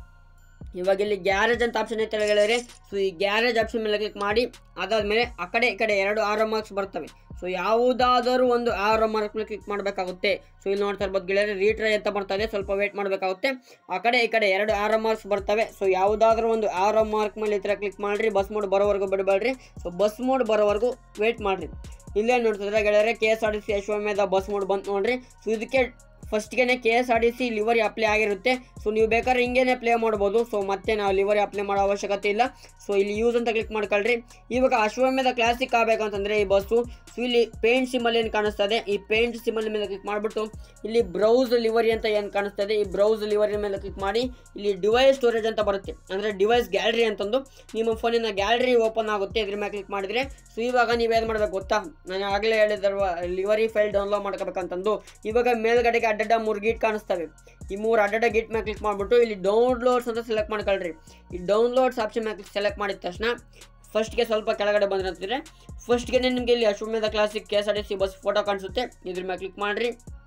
ಇವಾಗ ಇಲ್ಲಿ ಗ್ಯಾರೇಜ್ ಅಂತ ಆಪ್ಷನ್ ಐತೆ ಹೇಳಿದ್ರೆ ಸೊ ಈ ಗ್ಯಾರೇಜ್ ಆಪ್ಷನ್ ಮೇಲೆ ಕ್ಲಿಕ್ ಮಾಡಿ ಅದಾದಮೇಲೆ ಆ ಕಡೆ ಈ ಕಡೆ ಎರಡು ಆರೋ ಮಾರ್ಕ್ಸ್ ಬರ್ತವೆ ಸೊ ಯಾವುದಾದರೂ ಒಂದು ಆರೋ ಮಾರ್ಕ್ ಮೇಲೆ ಕ್ಲಿಕ್ ಮಾಡಬೇಕಾಗುತ್ತೆ ಸೊ ಇಲ್ಲಿ ನೋಡ್ತಾ ಇರ್ಬೋದು ಗೆಳೆಯರೆ ರೀಟ್ರೈ ಅಂತ ಬರ್ತಾ ಇದೆ ಸ್ವಲ್ಪ ವೇಟ್ ಮಾಡಬೇಕಾಗುತ್ತೆ ಆ ಕಡೆ ಈ ಕಡೆ ಎರಡು ಆರೋ ಮಾರ್ಕ್ಸ್ ಬರ್ತವೆ ಸೊ ಯಾವುದಾದ್ರೂ ಒಂದು ಆರೋ ಮಾರ್ಕ್ ಮೇಲೆ ಈ ಥರ ಕ್ಲಿಕ್ ಮಾಡಿರಿ ಬಸ್ ಮೋಡ್ ಬರೋವರೆಗೂ ಬಿಡಬೇಡ್ರಿ ಸೊ ಬಸ್ ಮೋಡ್ ಬರೋವರೆಗೂ ವೇಟ್ ಮಾಡಿರಿ ಇಲ್ಲೇ ನೋಡ್ತಿದ್ರೆ ಗೆಳೆಯರೆ K S R T C Ashwamedha bus mode ಬಂತು ನೋಡ್ರಿ ಸೊ ಇದಕ್ಕೆ ಫಸ್ಟ್ಗೆ K S R T C livery apply ಆಗಿರುತ್ತೆ ಸೊ ನೀವು ಬೇಕಾದ್ರೆ ಹಿಂಗೇನೆ ಪ್ಲೇ ಮಾಡ್ಬೋದು ಸೊ ಮತ್ತೆ ನಾವು ಲಿವರಿ ಅಪ್ಲೈ ಮಾಡೋ ಅವಶ್ಯಕತೆ ಇಲ್ಲ ಸೊ ಇಲ್ಲಿ ಯೂಸ್ ಅಂತ ಕ್ಲಿಕ್ ಮಾಡ್ಕೊಳ್ರಿ ಇವಾಗ ಅಶ್ವಮೇಧ ಕ್ಲಾಸಿಕ್ ಆಗಬೇಕಂತಂದ್ರೆ ಈ ಬಸ್ಸು ಸೊ ಇಲ್ಲಿ ಪೇಂಟ್ ಸಿಂಬಲ್ ಏನು ಕಾಣಿಸ್ತದೆ ಈ ಪೇಂಟ್ ಸಿಂಬಲ್ ಮೇಲೆ ಕ್ಲಿಕ್ ಮಾಡಿಬಿಟ್ಟು ಇಲ್ಲಿ ಬ್ರೌಸ್ ಲಿವರಿ ಅಂತ ಏನು ಕಾಣಿಸ್ತದೆ ಈ ಬ್ರೌಸ್ ಲಿವರಿ ಮೇಲೆ ಕ್ಲಿಕ್ ಮಾಡಿ ಇಲ್ಲಿ ಡಿವೈಸ್ ಸ್ಟೋರೇಜ್ ಅಂತ ಬರುತ್ತೆ ಅಂದರೆ ಡಿವೈಸ್ ಗ್ಯಾಲರಿ ಅಂತಂದು ನಿಮ್ಮ ಫೋನಿನ ಗ್ಯಾಲರಿ ಓಪನ್ ಆಗುತ್ತೆ ಇದ್ರ ಮೇಲೆ ಕ್ಲಿಕ್ ಮಾಡಿದ್ರೆ ಸೊ ಇವಾಗ ನೀವೇನು ಮಾಡ್ಬೇಕು ಗೊತ್ತಾ ನಾನು ಆಗಲೇ ಹೇಳಿದಲ್ವ ಲಿವರಿ ಫೈಲ್ ಡೌನ್ಲೋಡ್ ಮಾಡ್ಕೋಬೇಕಂತಂದು ಇವಾಗ ಮೇಲ್ಗಡೆಗೆ ಅಡ್ಡಡ್ಡ ಮೂರು ಗೀಟ್ ಕಾಣಿಸ್ತವೆ ಈ ಮೂರು ಅಡ್ಡಡ್ಡ ಗೀಟ್ ಮೇಲೆ ಕ್ಲಿಕ್ ಮಾಡಿಬಿಟ್ಟು ಇಲ್ಲಿ ಡೌನ್ಲೋಡ್ಸ್ ಅಂತ ಸೆಲೆಕ್ಟ್ ಮಾಡ್ಕೊಳ್ರಿ ಈ ಡೌನ್ಲೋಡ್ಸ್ ಆಪ್ಷನ್ ಮೇಲೆ ಸೆಲೆಕ್ಟ್ ಮಾಡಿದ ತಕ್ಷಣ ಫಸ್ಟ್ಗೆ ಸ್ವಲ್ಪ ಕೆಳಗಡೆ ಬಂದ್ರೆ ಅಂತಿದ್ರೆ ಫಸ್ಟ್ಗೆ ನಿಮಗೆ ಇಲ್ಲಿ Ashwamedha classic K S R T C bus photo ಕಾಣಿಸುತ್ತೆ ಇದ್ರ ಮೇಲೆ ಕ್ಲಿಕ್ ಮಾಡಿರಿ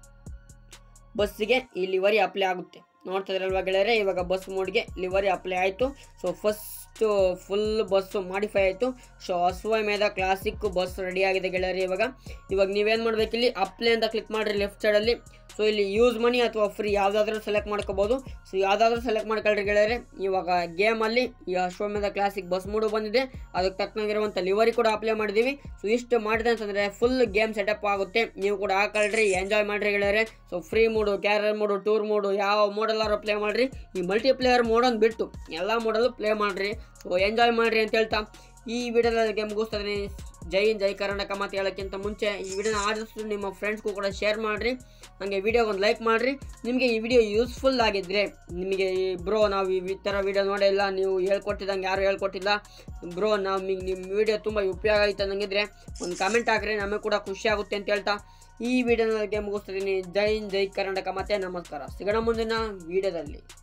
ಬಸ್ಸಿಗೆ ಈ ಲಿವರಿ ಅಪ್ಲೈ ಆಗುತ್ತೆ ನೋಡ್ತಾ ಇದ್ರಲ್ವಾ ಗೆಳೆಯರೆ ಇವಾಗ ಬಸ್ ಮೋಡ್ಗೆ ಲಿವರಿ ಅಪ್ಲೈ ಆಯಿತು so first full bus modify ಆಯಿತು so Ashwamedha classic bus ready ಆಗಿದೆ ಗೆಳೆಯರೆ ಇವಾಗ ಇವಾಗ ನೀವೇನು ಮಾಡ್ಬೇಕು ಇಲ್ಲಿ ಅಪ್ಲೈ ಅಂತ ಕ್ಲಿಕ್ ಮಾಡಿರಿ ಲೆಫ್ಟ್ ಸೈಡಲ್ಲಿ ಸೊ ಇಲ್ಲಿ ಯೂಸ್ ಮನಿ ಅಥವಾ ಫ್ರೀ ಯಾವುದಾದ್ರೂ ಸೆಲೆಕ್ಟ್ ಮಾಡ್ಕೋಬೋದು ಸೊ ಯಾವುದಾದ್ರೂ ಸೆಲೆಕ್ಟ್ ಮಾಡ್ಕೊಳ್ರಿ ಗೆಳೆಯರೆ ಇವಾಗ ಗೇಮಲ್ಲಿ ಈ ಅಶ್ವಮೇಧ ಕ್ಲಾಸಿಕ್ ಬಸ್ ಮೂಡು ಬಂದಿದೆ ಅದಕ್ಕೆ ತಕ್ಕನಾಗಿರುವಂಥ ಲಿವರಿ ಕೂಡ ಅಪ್ಲೈ ಮಾಡಿದ್ದೀವಿ ಸೊ ಇಷ್ಟು ಮಾಡಿದೆ ಅಂತಂದರೆ ಫುಲ್ ಗೇಮ್ ಸೆಟಪ್ ಆಗುತ್ತೆ ನೀವು ಕೂಡ ಹಾಕೊಳ್ರಿ ಎಂಜಾಯ್ ಮಾಡಿರಿ ಗೆಳೆಯರೆ so free mode career mode tour mode ಯಾವ ಮೋಡಲ್ಲಾರು ಪ್ಲೇ ಮಾಡಿರಿ ಈ ಮಲ್ಟಿಪ್ಲೇಯರ್ ಮೋಡನ್ನು ಬಿಟ್ಟು ಎಲ್ಲ ಮೋಡಲ್ಲೂ ಪ್ಲೇ ಮಾಡಿರಿ ಸೊ ಎಂಜಾಯ್ ಮಾಡಿರಿ ಅಂತ ಹೇಳ್ತಾ ಈ ವಿಡಿಯೋದಲ್ಲಿ ಮುಗಿಸ್ತಾ ಇದೀನಿ ಜೈ ಹಿಂದ್ ಜೈ ಕರ್ನಾಟಕ ಮಾತು ಹೇಳೋಕ್ಕಿಂತ ಮುಂಚೆ ಈ ವಿಡಿಯೋನ ಆದಷ್ಟು ನಿಮ್ಮ ಫ್ರೆಂಡ್ಸ್ಗೂ ಕೂಡ ಶೇರ್ ಮಾಡಿರಿ ಹಾಗೆ ವಿಡಿಯೋಗೆ ಒಂದು ಲೈಕ್ ಮಾಡಿರಿ ನಿಮಗೆ ಈ ವಿಡಿಯೋ ಯೂಸ್ಫುಲ್ ಆಗಿದ್ದರೆ ನಿಮಗೆ ಈ ಬ್ರೋ ನಾವು ಈ ಥರ ವಿಡಿಯೋ ನೋಡಿಲ್ಲ ನೀವು ಹೇಳ್ಕೊಟ್ಟಿದ್ದಂಗೆ ಯಾರು ಹೇಳ್ಕೊಟ್ಟಿಲ್ಲ ಬ್ರೋ ನಾವು ನಿಮ್ಮ ವಿಡಿಯೋ ತುಂಬ ಉಪಯೋಗ ಆಯಿತು ಅನ್ನಂಗಿದ್ರೆ ಒಂದು ಕಮೆಂಟ್ ಹಾಕ್ರಿ ನಮಗೆ ಕೂಡ ಖುಷಿ ಆಗುತ್ತೆ ಅಂತ ಹೇಳ್ತಾ ಈ ವಿಡಿಯೋನೊಳಗೆ ಮುಗಿಸ್ತಿದ್ದೀನಿ ಜೈ ಹಿಂದ್ ಜೈ ಕರ್ನಾಟಕ ಮತ್ತೆ ನಮಸ್ಕಾರ ಸಿಗೋಣ ಮುಂದಿನ ವಿಡಿಯೋದಲ್ಲಿ